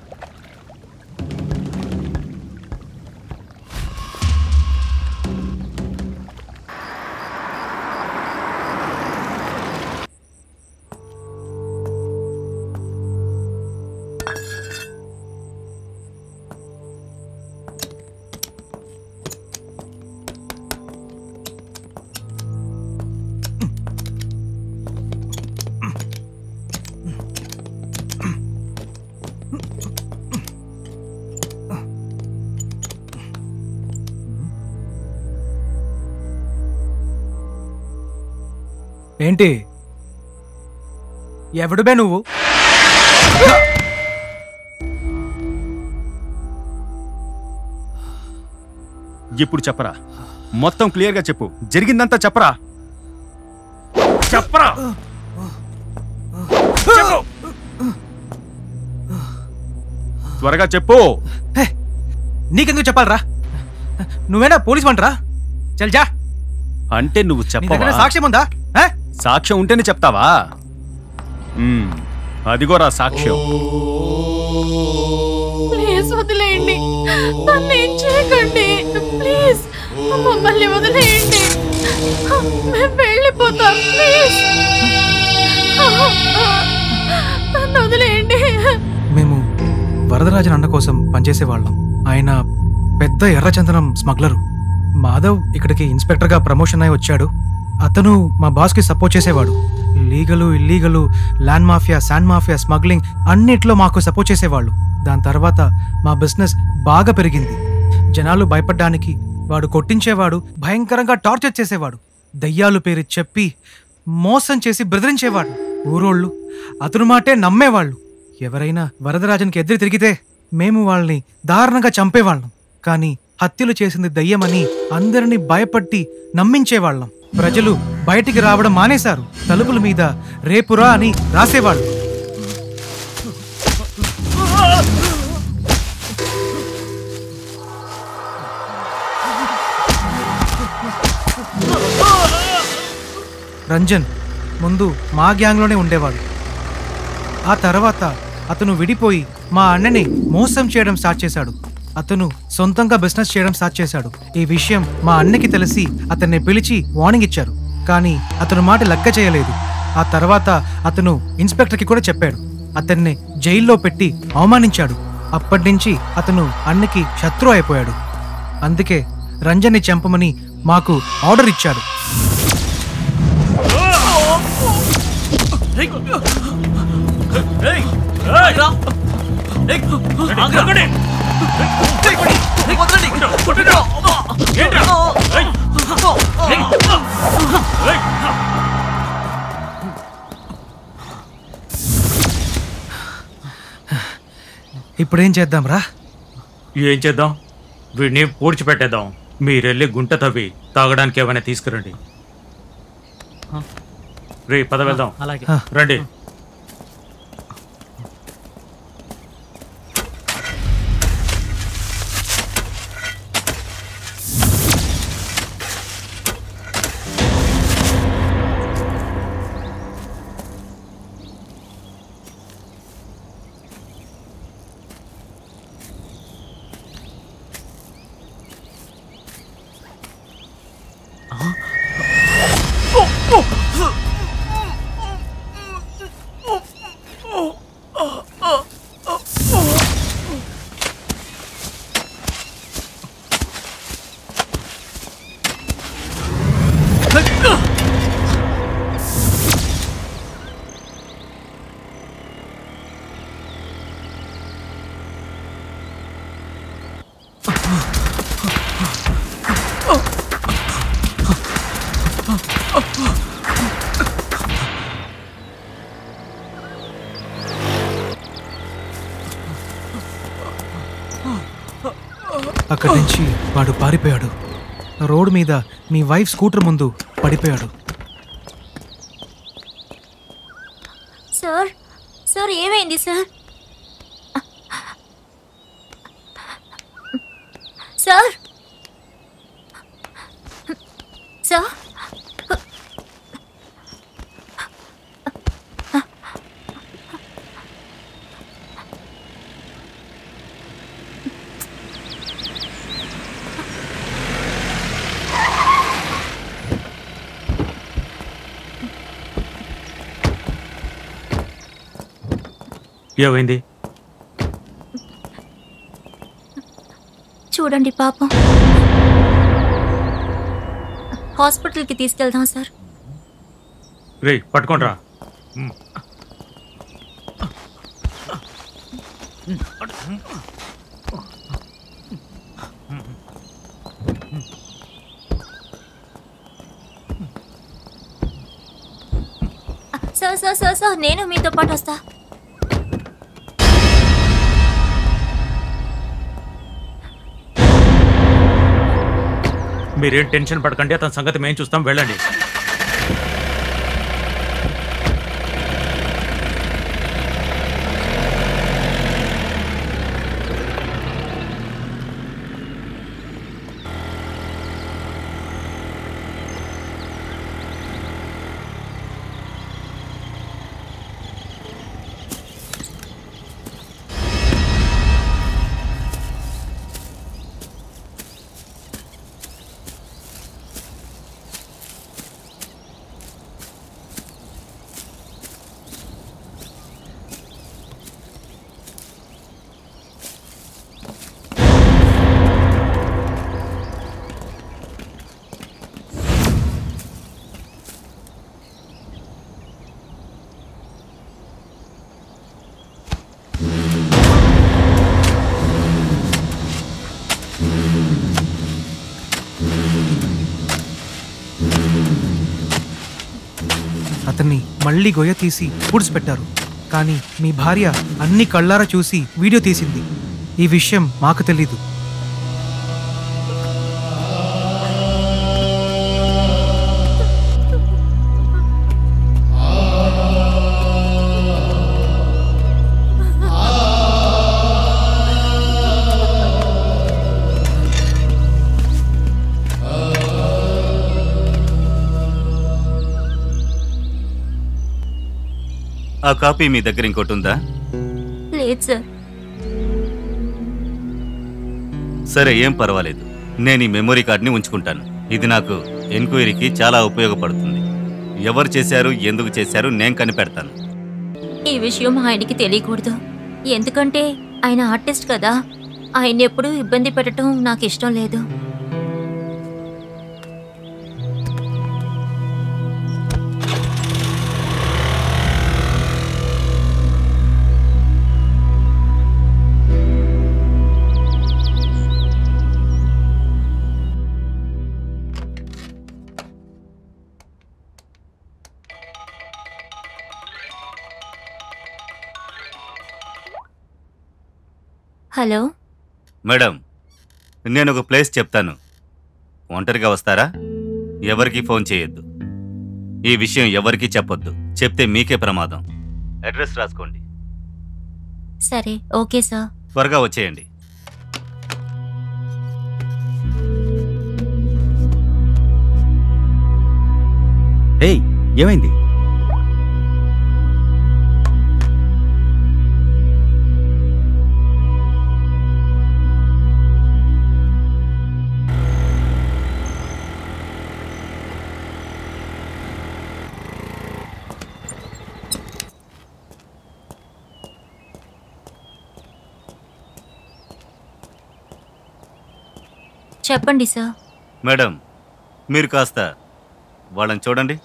ఏంటి ఎవడుబే నువ్వు ఇప్పుడు చెప్పరా మొత్తం క్లియర్గా చెప్పు జరిగిందంతా చెప్పరా చెప్పరా చెప్పు. త్వరగా చెప్పు నీకెందుకు చెప్పాలరా నువ్వేనా పోలీస్ వంటరా చల్ జా అంటే నువ్వు నీ దగ్గర చెప్పవా సాక్ష్యం ఉందా ఆ? సాక్ష్యం ఉంటేనే చెప్తావా మ్మ్. అదిగోరా సాక్ష్యం ప్లీజ్ వదిలేయండి నన్ను ఏం చేయకండి ప్లీజ్ మమ్మల్ని వదిలేయండి మేము వెళ్ళిపోతాం ప్లీజ్ నన్ను వదిలేయండి మేము వరదరాజన్ అన్న కోసం పనిచేసేవాళ్ళం ఆయన పెద్ద ఎర్రచందనం స్మగ్లరు మాధవ్ ఇక్కడికి ఇన్స్పెక్టర్గా ప్రమోషన్ అయి వచ్చాడు అతను మా బాస్కి సపోర్ట్ చేసేవాడు legal illegal land mafia sand mafia smuggling అన్నిట్లో మాకు సపోర్ట్ చేసేవాళ్ళు దాని తర్వాత మా బిజినెస్ బాగా పెరిగింది జనాలు భయపడ్డానికి వాడు కొట్టించేవాడు భయంకరంగా టార్చర్ చేసేవాడు దయ్యాలు పేరు చెప్పి మోసం చేసి బెదిరించేవాడు ఊరోళ్ళు అతను మాటే నమ్మేవాళ్ళు ఎవరైనా వరదరాజన్కి ఎదురు తిరిగితే మేము వాళ్ళని దారుణంగా చంపేవాళ్ళం కానీ హత్యలు చేసింది దయ్యమని అందరినీ భయపట్టి నమ్మించేవాళ్ళం ప్రజలు బయటికి రావడం మానేశారు తలుపుల మీద రేపురా అని రాసేవాళ్ళు రంజన్ ముందు మా గ్యాంగ్లోనే ఉండేవాడు ఆ తర్వాత అతను విడిపోయి మా అన్నని మోసం చేయడం స్టార్ట్ చేశాడు అతను సొంతంగా బిజినెస్ చేయడం స్టార్ట్ చేశాడు ఈ విషయం మా అన్నకి తెలిసి అతన్ని పిలిచి వార్నింగ్ ఇచ్చారు కానీ అతను మాట లెక్క చేయలేదు ఆ తర్వాత అతను ఇన్స్పెక్టర్కి కూడా చెప్పాడు అతన్ని జైల్లో పెట్టి అవమానించాడు అప్పటి నుంచి అతను అన్నకి శత్రు అయిపోయాడు అందుకే రంజన్ని చంపమని మాకు ఆర్డర్ ఇచ్చాడు ఇప్పుడేం చేద్దాం రా ఏం చేద్దాం వీడిని పూడ్చిపెట్టేద్దాం మీరెళ్ళి గుంట తవ్వి తాగడానికి ఏమైనా తీసుకురండి రే పద వెళ్దాం అలాగే. రండి అక్కడి నుంచి వాడు పారిపోయాడు రోడ్డు మీద మీ వైఫ్ స్కూటర్ ముందు పడిపోయాడు సార్ సార్ ఏమైంది సార్ సార్ సార్ ఏమైంది చూడండి పాపం హాస్పిటల్కి తీసుకెళ్దాం సార్ రే పట్టుకోండి రా సార్ సార్ సార్ సార్ నేను మీతో పాటు వస్తా మీరేం టెన్షన్ పడకండి అతని సంగతి మేము చూస్తాం వెళ్ళండి అతన్ని మళ్ళీ గొయ్య తీసి పూడ్చిపెట్టారు కానీ మీ భార్య అన్ని కళ్ళారా చూసి వీడియో తీసింది ఈ విషయం మాకు తెలీదు ఆ కాపీ మీ దగ్గర ఇంకోటి ఉందా లేదు సార్ సరే ఏం పర్వాలేదు నేను ఈ మెమొరీ కార్డ్ని ఉంచుకుంటాను ఇది నాకు ఎంక్వైరీకి చాలా ఉపయోగపడుతుంది ఎవరు చేశారు ఎందుకు చేశారు నేను కనిపెడతాను ఈ విషయం ఆయనకి తెలియకూడదు ఎందుకంటే ఆయన ఆర్టిస్ట్ కదా ఆయన ఎప్పుడూ ఇబ్బంది పెట్టడం నాకు ఇష్టం లేదు హలో మేడం నేను ఒక ప్లేస్ చెప్తాను ఒంటరిగా వస్తారా ఎవరికి ఫోన్ చేయొద్దు ఈ విషయం ఎవరికీ చెప్పొద్దు చెప్తే మీకే ప్రమాదం అడ్రస్ రాసుకోండి సరే ఓకే సార్ త్వరగా వచ్చేయండి ఏయ్ ఏమైంది చెప్పండి సార్ మేడం మీరు కాస్త వాళ్ళని చూడండి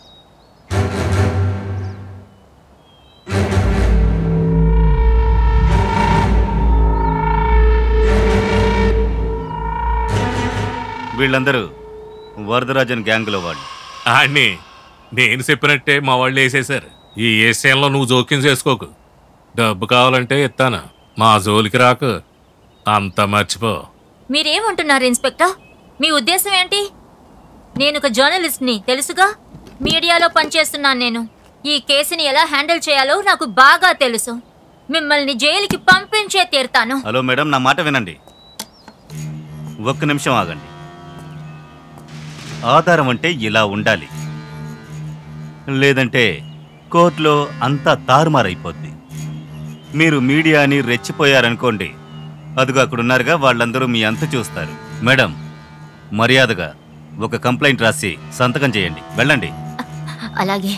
వీళ్ళందరూ వరదరాజన్ గ్యాంగ్లో వాళ్ళు ఆడిని నేను చెప్పినట్టే మా వాళ్ళు వేసేశారు ఈ ఏషియంలో నువ్వు జోక్యం చేసుకోకు డబ్బు కావాలంటే ఇస్తాను మా జోలికి రాకు అంత మర్చిపో మీరేమంటున్నారు ఇన్స్పెక్టర్ మీ ఉద్దేశం ఏంటి నేను ఒక జర్నలిస్ట్ని తెలుసుగా మీడియాలో పనిచేస్తున్నాను నేను ఈ కేసుని ఎలా హ్యాండిల్ చేయాలో నాకు బాగా తెలుసు మిమ్మల్ని జైలుకి పంపించే తీరుతాను హలో మేడం నా మాట వినండి ఒక్క నిమిషం ఆగండి ఆధారం అంటే ఇలా ఉండాలి లేదంటే కోర్టులో అంతా తారుమారైపోద్ది మీరు మీడియాని రెచ్చిపోయారనుకోండి అదిగో అక్కడ ఉన్నారుగా వాళ్ళందరూ మీ అంత చూస్తారు మేడం మర్యాదగా ఒక కంప్లైంట్ రాసి సంతకం చేయండి వెళ్ళండి అలాగే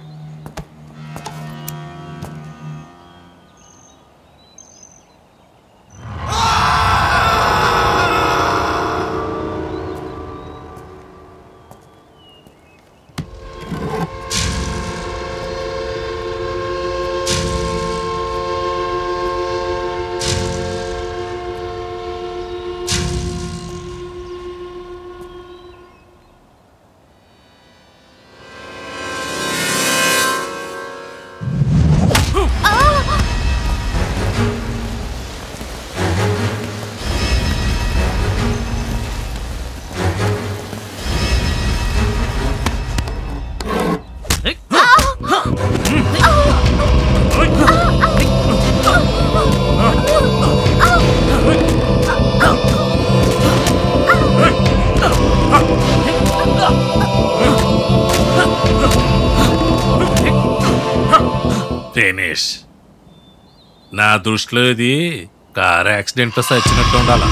ఫినిష్ నా దృష్టిలో ఇది కార్ యాక్సిడెంట్లో సచ్చినట్టు ఉండాల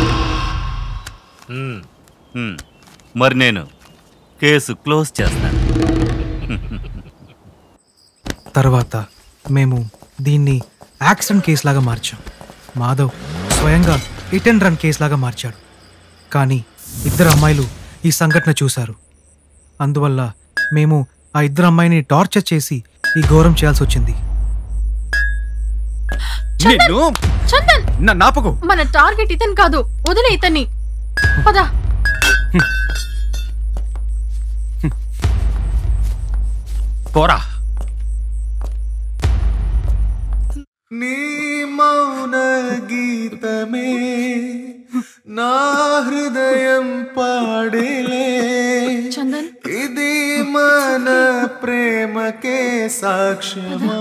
హ్మ్. మరి నేను కేసు క్లోజ్ చేస్తాను తర్వాత మేము దీన్ని యాక్సిడెంట్ కేసు లాగా మార్చాం మాధవ్ స్వయంగా హిట్ అండ్ రన్ కేసు లాగా మార్చాడు కానీ ఇద్దరు అమ్మాయిలు ఈ సంఘటన చూశారు అందువల్ల మేము ఆ ఇద్దరు అమ్మాయిని టార్చర్ చేసి ఈ ఘోరం చేయాల్సి వచ్చింది నిన్ను చందన్ నా నాపకు మన టార్గెట్ ఇతను కాదు వదిలే ఇతన్ని పదా పోరా నీ మౌన గీతమే నా హృదయం పాడేలే చందన్ ఇది మన ప్రేమకే సాక్ష్యమా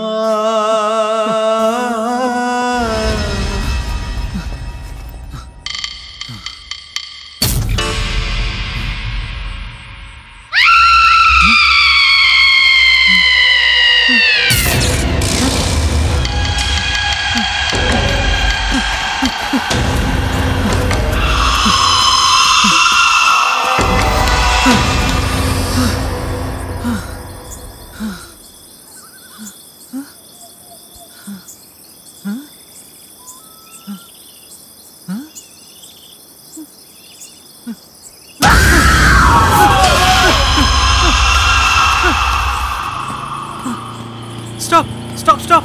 స్టాప్ స్టాప్ స్టాప్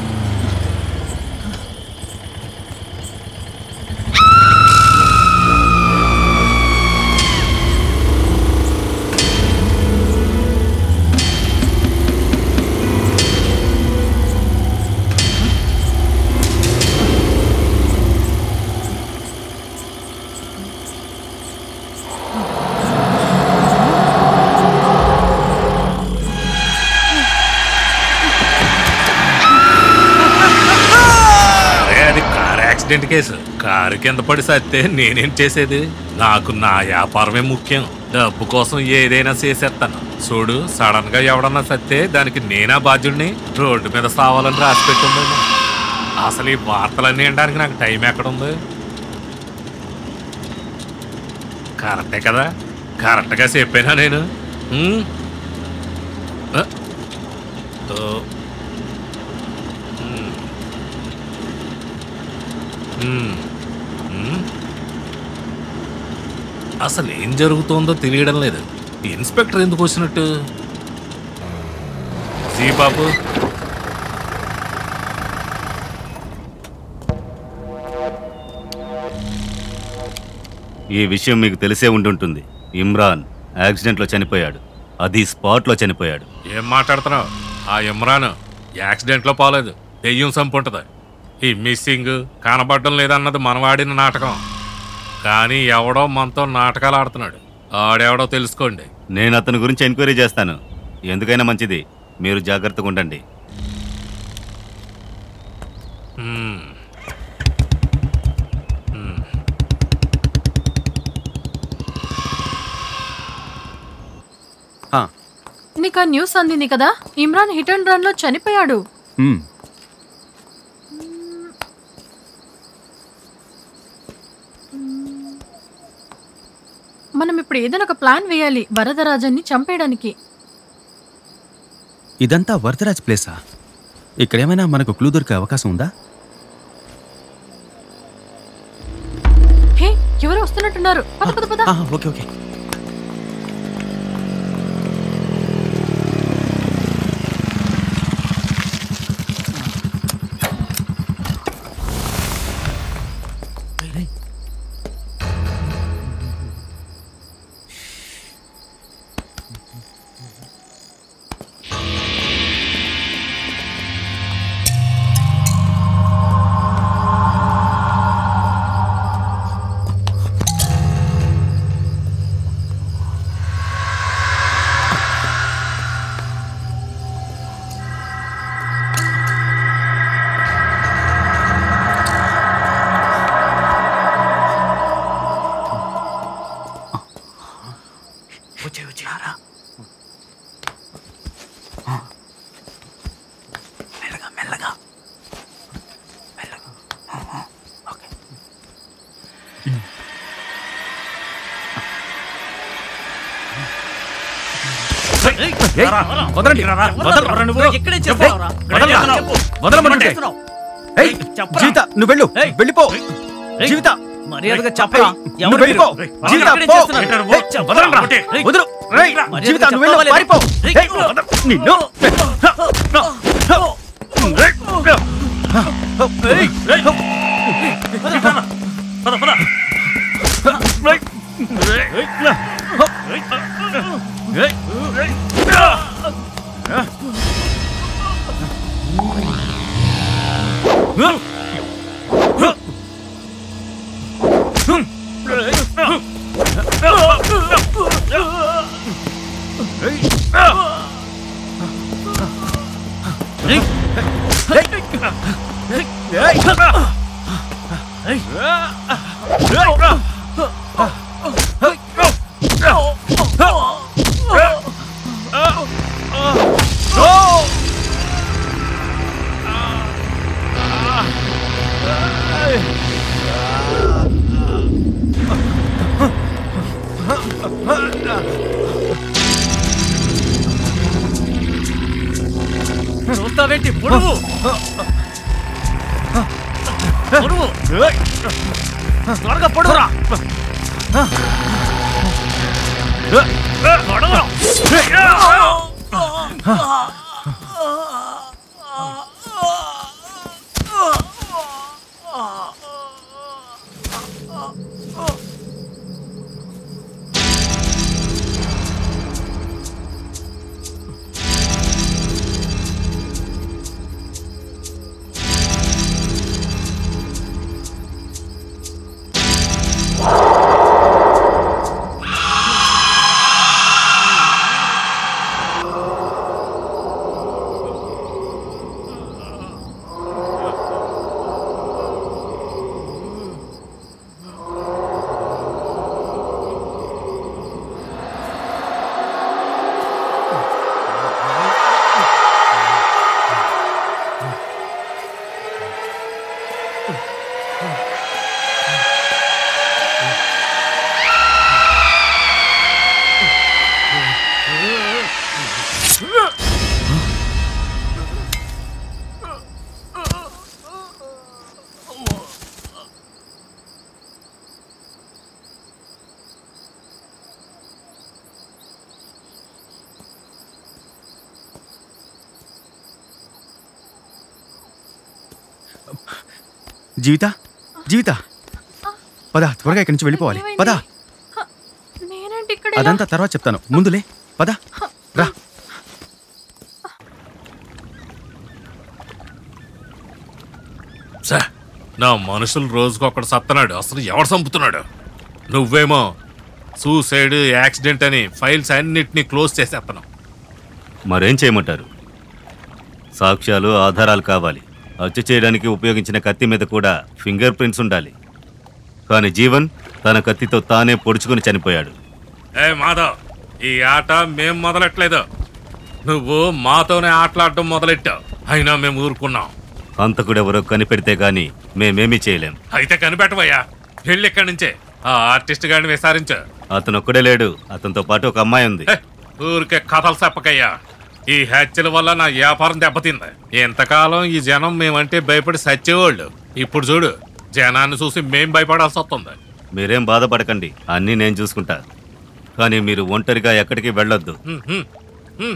అరే అది కార్ యాక్సిడెంట్ కేసు కారు కింద పడి సత్తే నేనేం చేసేది నాకు నా వ్యాపారమే ముఖ్యం డబ్బు కోసం ఏదైనా చేసేస్తాను చూడు సడన్ గా ఎవడన్నా సత్తే దానికి నేనా బాధ్యుడిని రోడ్డు మీద సావాలని రాసి పెట్టుందేమో అసలు ఈ వార్తలన్నీ వినడానికి నాకు టైం ఎక్కడుంది కరెక్టే కదా కరెక్ట్గా చెప్పానా నేను ఉమ్? ఆ? ఓ. ఉమ్. ఉమ్. ఉమ్. అసలు ఏం జరుగుతోందో తెలియడం లేదు ఇన్స్పెక్టర్ ఎందుకు వచ్చినట్టు జీ బాబు ఈ విషయం మీకు తెలిసే ఉండుంటుంది ఇమ్రాన్ యాక్సిడెంట్లో చనిపోయాడు అది స్పాట్లో చనిపోయాడు ఏం మాట్లాడుతున్నావు ఆ ఇమ్రాన్ యాక్సిడెంట్లో పోలేదు దెయ్యం సంపుంటది ఈ మిస్సింగ్ కనబడడం లేదన్నది మనం ఆడిన నాటకం కానీ ఎవడో మనతో నాటకాలు ఆడుతున్నాడు ఆడెవడో తెలుసుకోండి నేను అతని గురించి ఎంక్వైరీ చేస్తాను ఎందుకైనా మంచిది మీరు జాగ్రత్తగా ఉండండి మ్మ్. మ్మ్. నీకు ఆ న్యూస్ అందింది కదా ఇమ్రాన్ హిట్ అండ్ రన్ లో చనిపోయాడు హ్మ్. మనం ఇప్పుడు ఏదైనా ఒక ప్లాన్ వేయాలి వరదరాజన్ని చంపేయడానికి ఇదంతా వరదరాజ్ ప్లేసా ఇక్కడేమైనా మనకు క్లూ దొరికే అవకాశం ఉందా హే ఎవరు వస్తున్నట్టున్నారు పద పద పద ఆ, ఓకే ఓకే వచ్చే వచ్చే మెల్లగా మెల్లగా వదలండి వదలరా నువ్వు ఇక్కడే చేస్తావురా? వదలరా. వదలమంటుంటే. ఏయ్, జీవిత నువ్వు వెళ్ళు వెళ్ళిపో జీవిత మర్యాదగా చెప్పరా ఏయ్, నువ్వు వెళ్ళిపో జీవిత పో ఏయ్, వదలరా. వదలు రేయ్, జీవిత నువ్వు వెళ్ళు పారిపో ఏయ్, వదలు. నిన్ను ఏయ్, పద పద ఏయ్, చూస్తావేంటి పొడువు పొడువు త్వరగా పొడువురా పొడువురా జీవిత జీవిత పద త్వరగా ఇక్కడి నుంచి వెళ్ళిపోవాలి పద నేనేంటి ఇక్కడ అదంతా తర్వాత చెప్తాను ముందులే పద రా సార్ నా మనుషులు రోజుకొకడు సత్తనాడు అసలు ఎవడు చంపుతున్నాడు నువ్వేమో సూసైడ్ యాక్సిడెంట్ అని ఫైల్స్ అన్నిటినీ క్లోజ్ చేసేస్తున్నావు మరేం చేయమంటారు సాక్ష్యాలు ఆధారాలు కావాలి హత్య చేయడానికి ఉపయోగించిన కత్తి మీద కూడా ఫింగర్ ప్రింట్స్ ఉండాలి కానీ జీవన్ తన కత్తితో తానే పొడుచుకుని చనిపోయాడు ఏ మాధవ్ ఈ ఆట మేం మొదలెట్లేదు నువ్వు మాతోనే ఆటలాడటం మొదలెట్టావు అయినా మేము ఊరుకున్నాం హంతకుడెవరో కనిపెడితే గాని మేమేమీ చేయలేం అయితే కనిపెట్టవయ్యా వెళ్ళి ఇక్కడి నుంచే ఆ ఆర్టిస్ట్ గారిని విసారించు అతను ఒక్కడే లేడు అతనితో పాటు ఒక అమ్మాయి ఉంది ఊరికే కథలు చెప్పకయ్యా ఈ హత్యల వల్ల నా వ్యాపారం దెబ్బతింది ఎంతకాలం ఈ జనం మేమంటే భయపడి సచ్చేవాళ్ళు ఇప్పుడు చూడు జనాన్ని చూసి మేం భయపడాల్సి వస్తుంది మీరేం బాధపడకండి అన్నీ నేను చూసుకుంటా కానీ మీరు ఒంటరిగా ఎక్కడికి వెళ్ళొద్దు హ్మ్, హ్మ్, హ్మ్.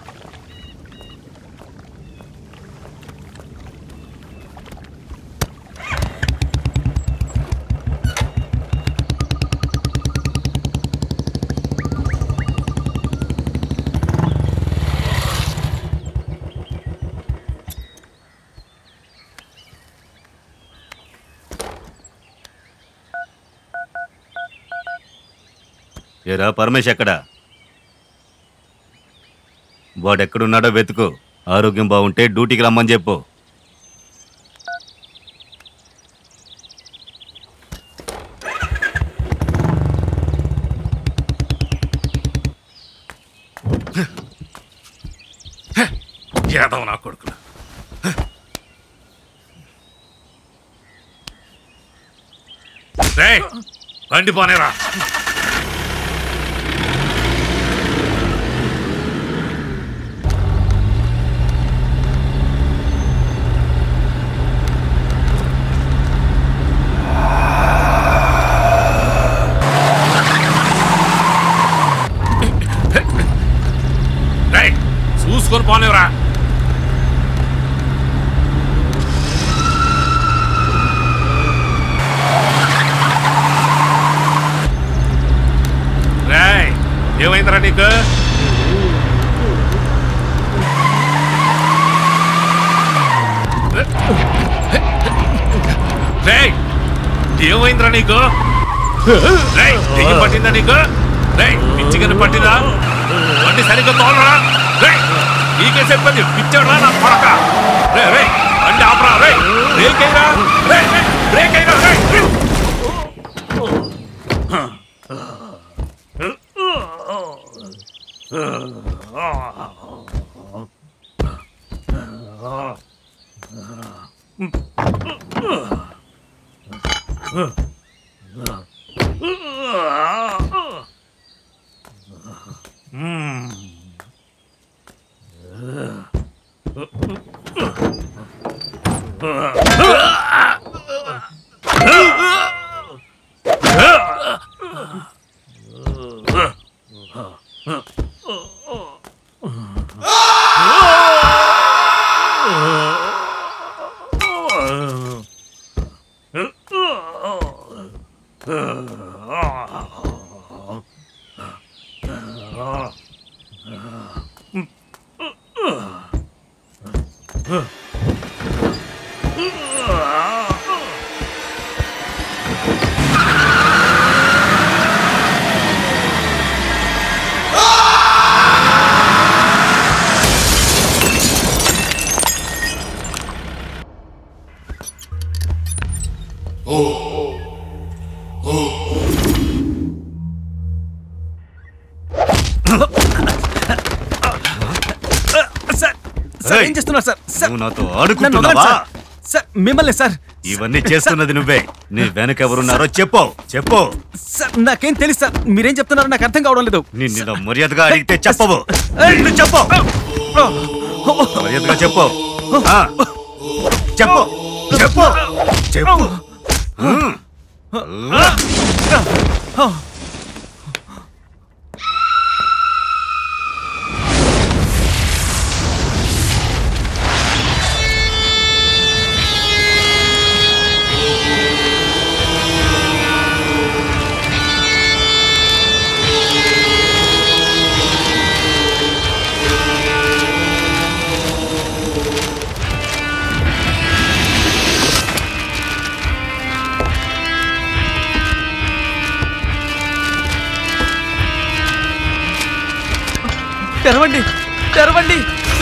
ఏరా పరమేశ్ ఎక్కడా వాడెక్కడున్నాడో వెతుకు ఆరోగ్యం బాగుంటే డ్యూటీకి రమ్మని చెప్పు యాదవ నా కొడుకులు రేయ్, బండి పోనేరా రేయ్, చూసుకొని పోనేవరా రేయ్ ఏమైందిరా నీకు ఏమైందిరా నీకు రేయ్, దెయ్యం పట్టిందా నీకు రేయ్ పిచ్చిగని పట్టిందా బండి సరిగ్గా తోలరా రేయ్ నీకే చెప్పండి పిచ్చాడురా నా కొడక రే రే బండి ఆపరా రే బ్రేక్ అయ్యరా రే రే బ్రేక్ అయ్యరా రే సార్ సార్ ఏం చేస్తున్నారు సార్ సార్ నువ్వు నాతో నన్ను ఆడుకుంటున్నావా వదలండి సార్. సార్ మిమ్మల్ని సార్ ఇవన్నీ చేస్తున్నది నువ్వే నీ వెనక ఎవరున్నారో చెప్పు చెప్పు సార్ నాకేం తెలుసు సార్ మీరేం చెప్తున్నారో నాకు అర్థం కావడం లేదు నిన్ను ఇలా మర్యాదగా అడిగితే చెప్పవు నిన్ను చెప్పు మర్యాదగా చెప్పు ఆ. చెప్పు చెప్పు చెప్పు హ్మ్. తెరవండి తెరవండి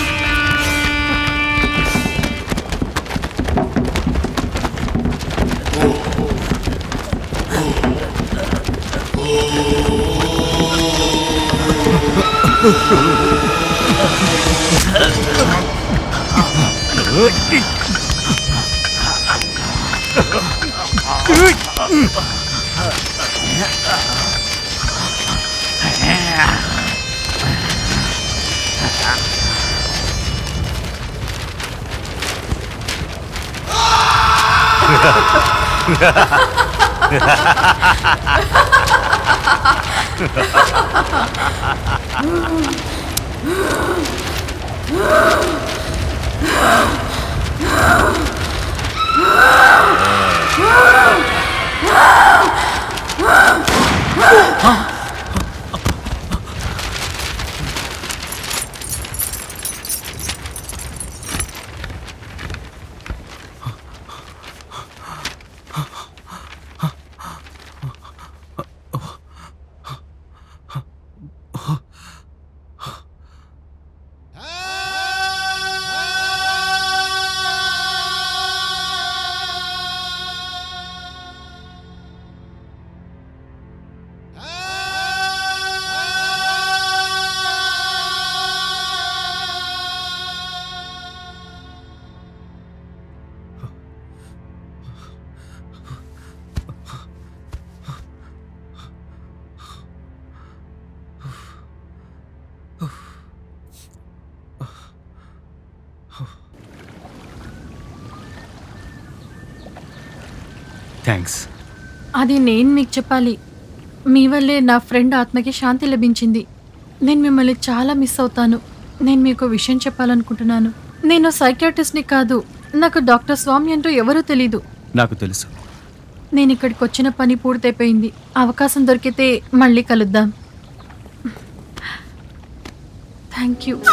థ్యాంక్స్ అది నేను మీకు చెప్పాలి మీ వల్లే నా ఫ్రెండ్ ఆత్మకి శాంతి లభించింది నేను మిమ్మల్ని చాలా మిస్ అవుతాను నేను మీకు విషయం చెప్పాలనుకుంటున్నాను నేను సైకియాట్రిస్ట్ని కాదు నాకు డాక్టర్ స్వామి అంటూ ఎవరూ తెలీదు నాకు తెలుసు నేను ఇక్కడికి వచ్చిన పని పూర్తయిపోయింది అవకాశం దొరికితే మళ్ళీ కలుద్దాం థ్యాంక్ యూ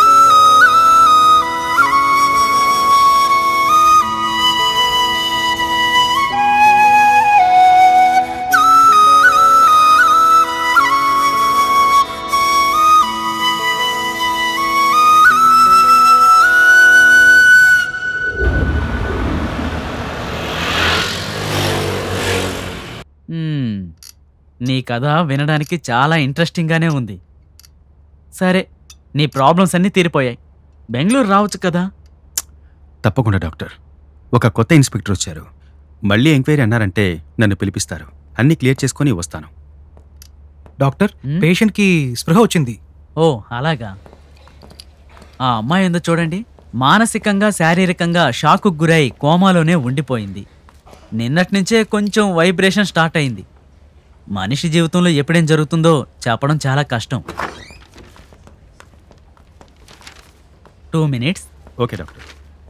కథ వినడానికి చాలా ఇంట్రెస్టింగ్గానే ఉంది సరే నీ ప్రాబ్లమ్స్ అన్నీ తీరిపోయాయి బెంగళూరు రావచ్చు కదా తప్పకుండా డాక్టర్ ఒక కొత్త ఇన్స్పెక్టర్ వచ్చారు మళ్ళీ ఎంక్వైరీ అన్నారంటే నన్ను పిలిపిస్తారు అన్నీ క్లియర్ చేసుకొని వస్తాను డాక్టర్ పేషెంట్కి స్పృహ వచ్చింది ఓ అలాగా ఆ అమ్మాయి ఉందో చూడండి మానసికంగా శారీరకంగా షాకు గురై కోమాలోనే ఉండిపోయింది నిన్నటి నుంచే కొంచెం వైబ్రేషన్ స్టార్ట్ అయింది మనిషి జీవితంలో ఎప్పుడేం జరుగుతుందో చెప్పడం చాలా కష్టం టూ మినిట్స్ ఓకే డాక్టర్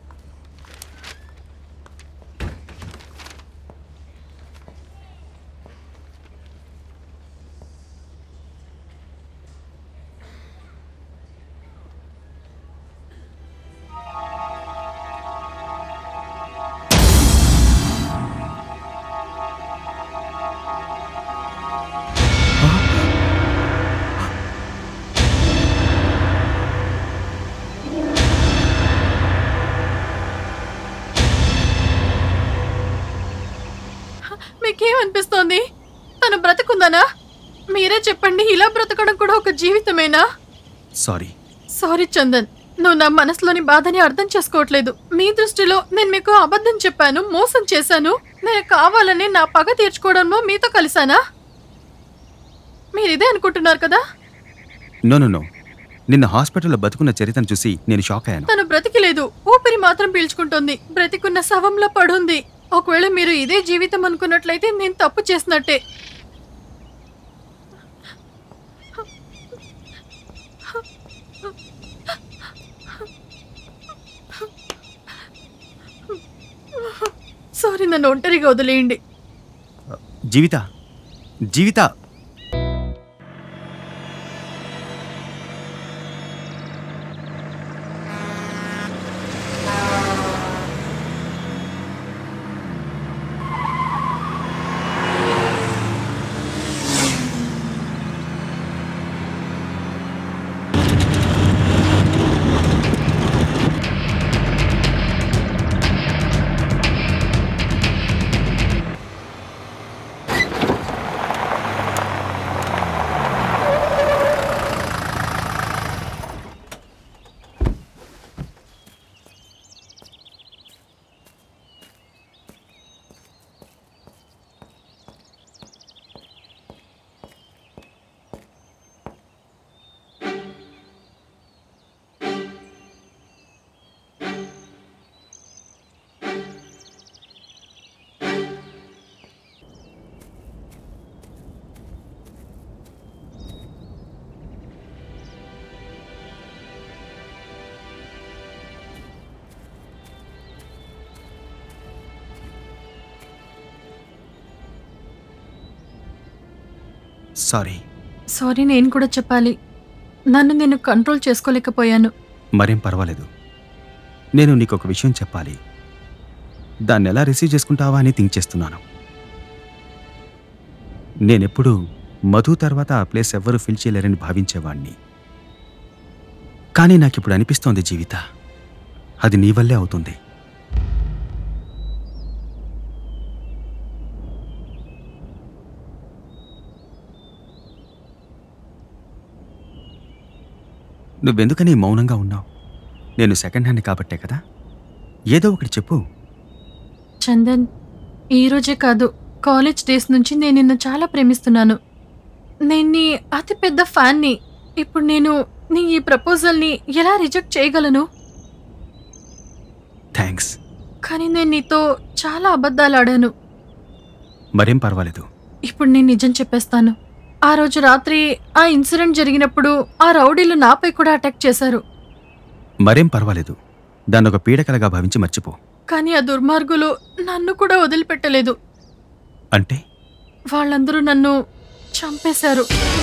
మీకేమనిపిస్తోంది తను బ్రతుకుందనా మీరే చెప్పండి ఇలా బ్రతకడం కూడా ఒక జీవితమేనా సారీ సారీ చందన్ నువ్వు నా మనసులోని బాధని అర్థం చేసుకోవట్లేదు మీ దృష్టిలో నేను మీకు అబద్ధం చెప్పాను మోసం చేశాను నేను కావాలని నా పగ తీర్చుకోవడంలో మీతో కలిసానా మీరు ఇదే అనుకుంటున్నారు కదా నో నో నో నిన్న హాస్పిటల్లో బతుకున్న చరిత్రను చూసి నేను షాక్ అయ్యాను తను బ్రతికిలేదు ఊపిరి మాత్రం పీల్చుకుంటుంది బ్రతికున్న శవంలో పడుంది ఒకవేళ మీరు ఇదే జీవితం అనుకున్నట్లయితే నేను తప్పు చేసినట్టే సారీ నన్ను ఒంటరిగా వదిలేయండి జీవిత జీవిత సారీ సారీ నేను కూడా చెప్పాలి నన్ను నేను కంట్రోల్ చేసుకోలేకపోయాను మరేం పర్వాలేదు నేను నీకు ఒక విషయం చెప్పాలి దాన్ని ఎలా రిసీవ్ చేసుకుంటావా అని థింక్ చేస్తున్నాను నేనెప్పుడు మధు తర్వాత ఆ ప్లేస్ ఎవ్వరూ ఫిల్ చేయలేరని భావించేవాణ్ణి కానీ నాకిప్పుడు అనిపిస్తోంది జీవిత అది నీ వల్లే అవుతుంది నువ్వెందుకని మౌనంగా ఉన్నావు నేను సెకండ్ హ్యాండ్ కాబట్టే కదా ఏదో ఒకటి చెప్పు చందన్ ఈ రోజే కాదు కాలేజ్ డేస్ నుంచి నేను నిన్ను చాలా ప్రేమిస్తున్నాను నేను నీ అతి పెద్ద ఫ్యాన్ని ఇప్పుడు నేను నీ ఈ ప్రపోజల్ని ఎలా రిజెక్ట్ చేయగలను థ్యాంక్స్ కానీ నేను నీతో చాలా అబద్ధాలు ఆడాను మరేం పర్వాలేదు ఇప్పుడు నేను నిజం చెప్పేస్తాను ఆ రోజు రాత్రి ఆ ఇన్సిడెంట్ జరిగినప్పుడు ఆ రౌడీలు నాపై కూడా అటాక్ చేశారు మరేం పర్వాలేదు దాన్ని ఒక పీడకలగా భావించి మర్చిపో కానీ ఆ దుర్మార్గులు నన్ను కూడా వదిలిపెట్టలేదు అంటే వాళ్ళందరూ నన్ను చంపేశారు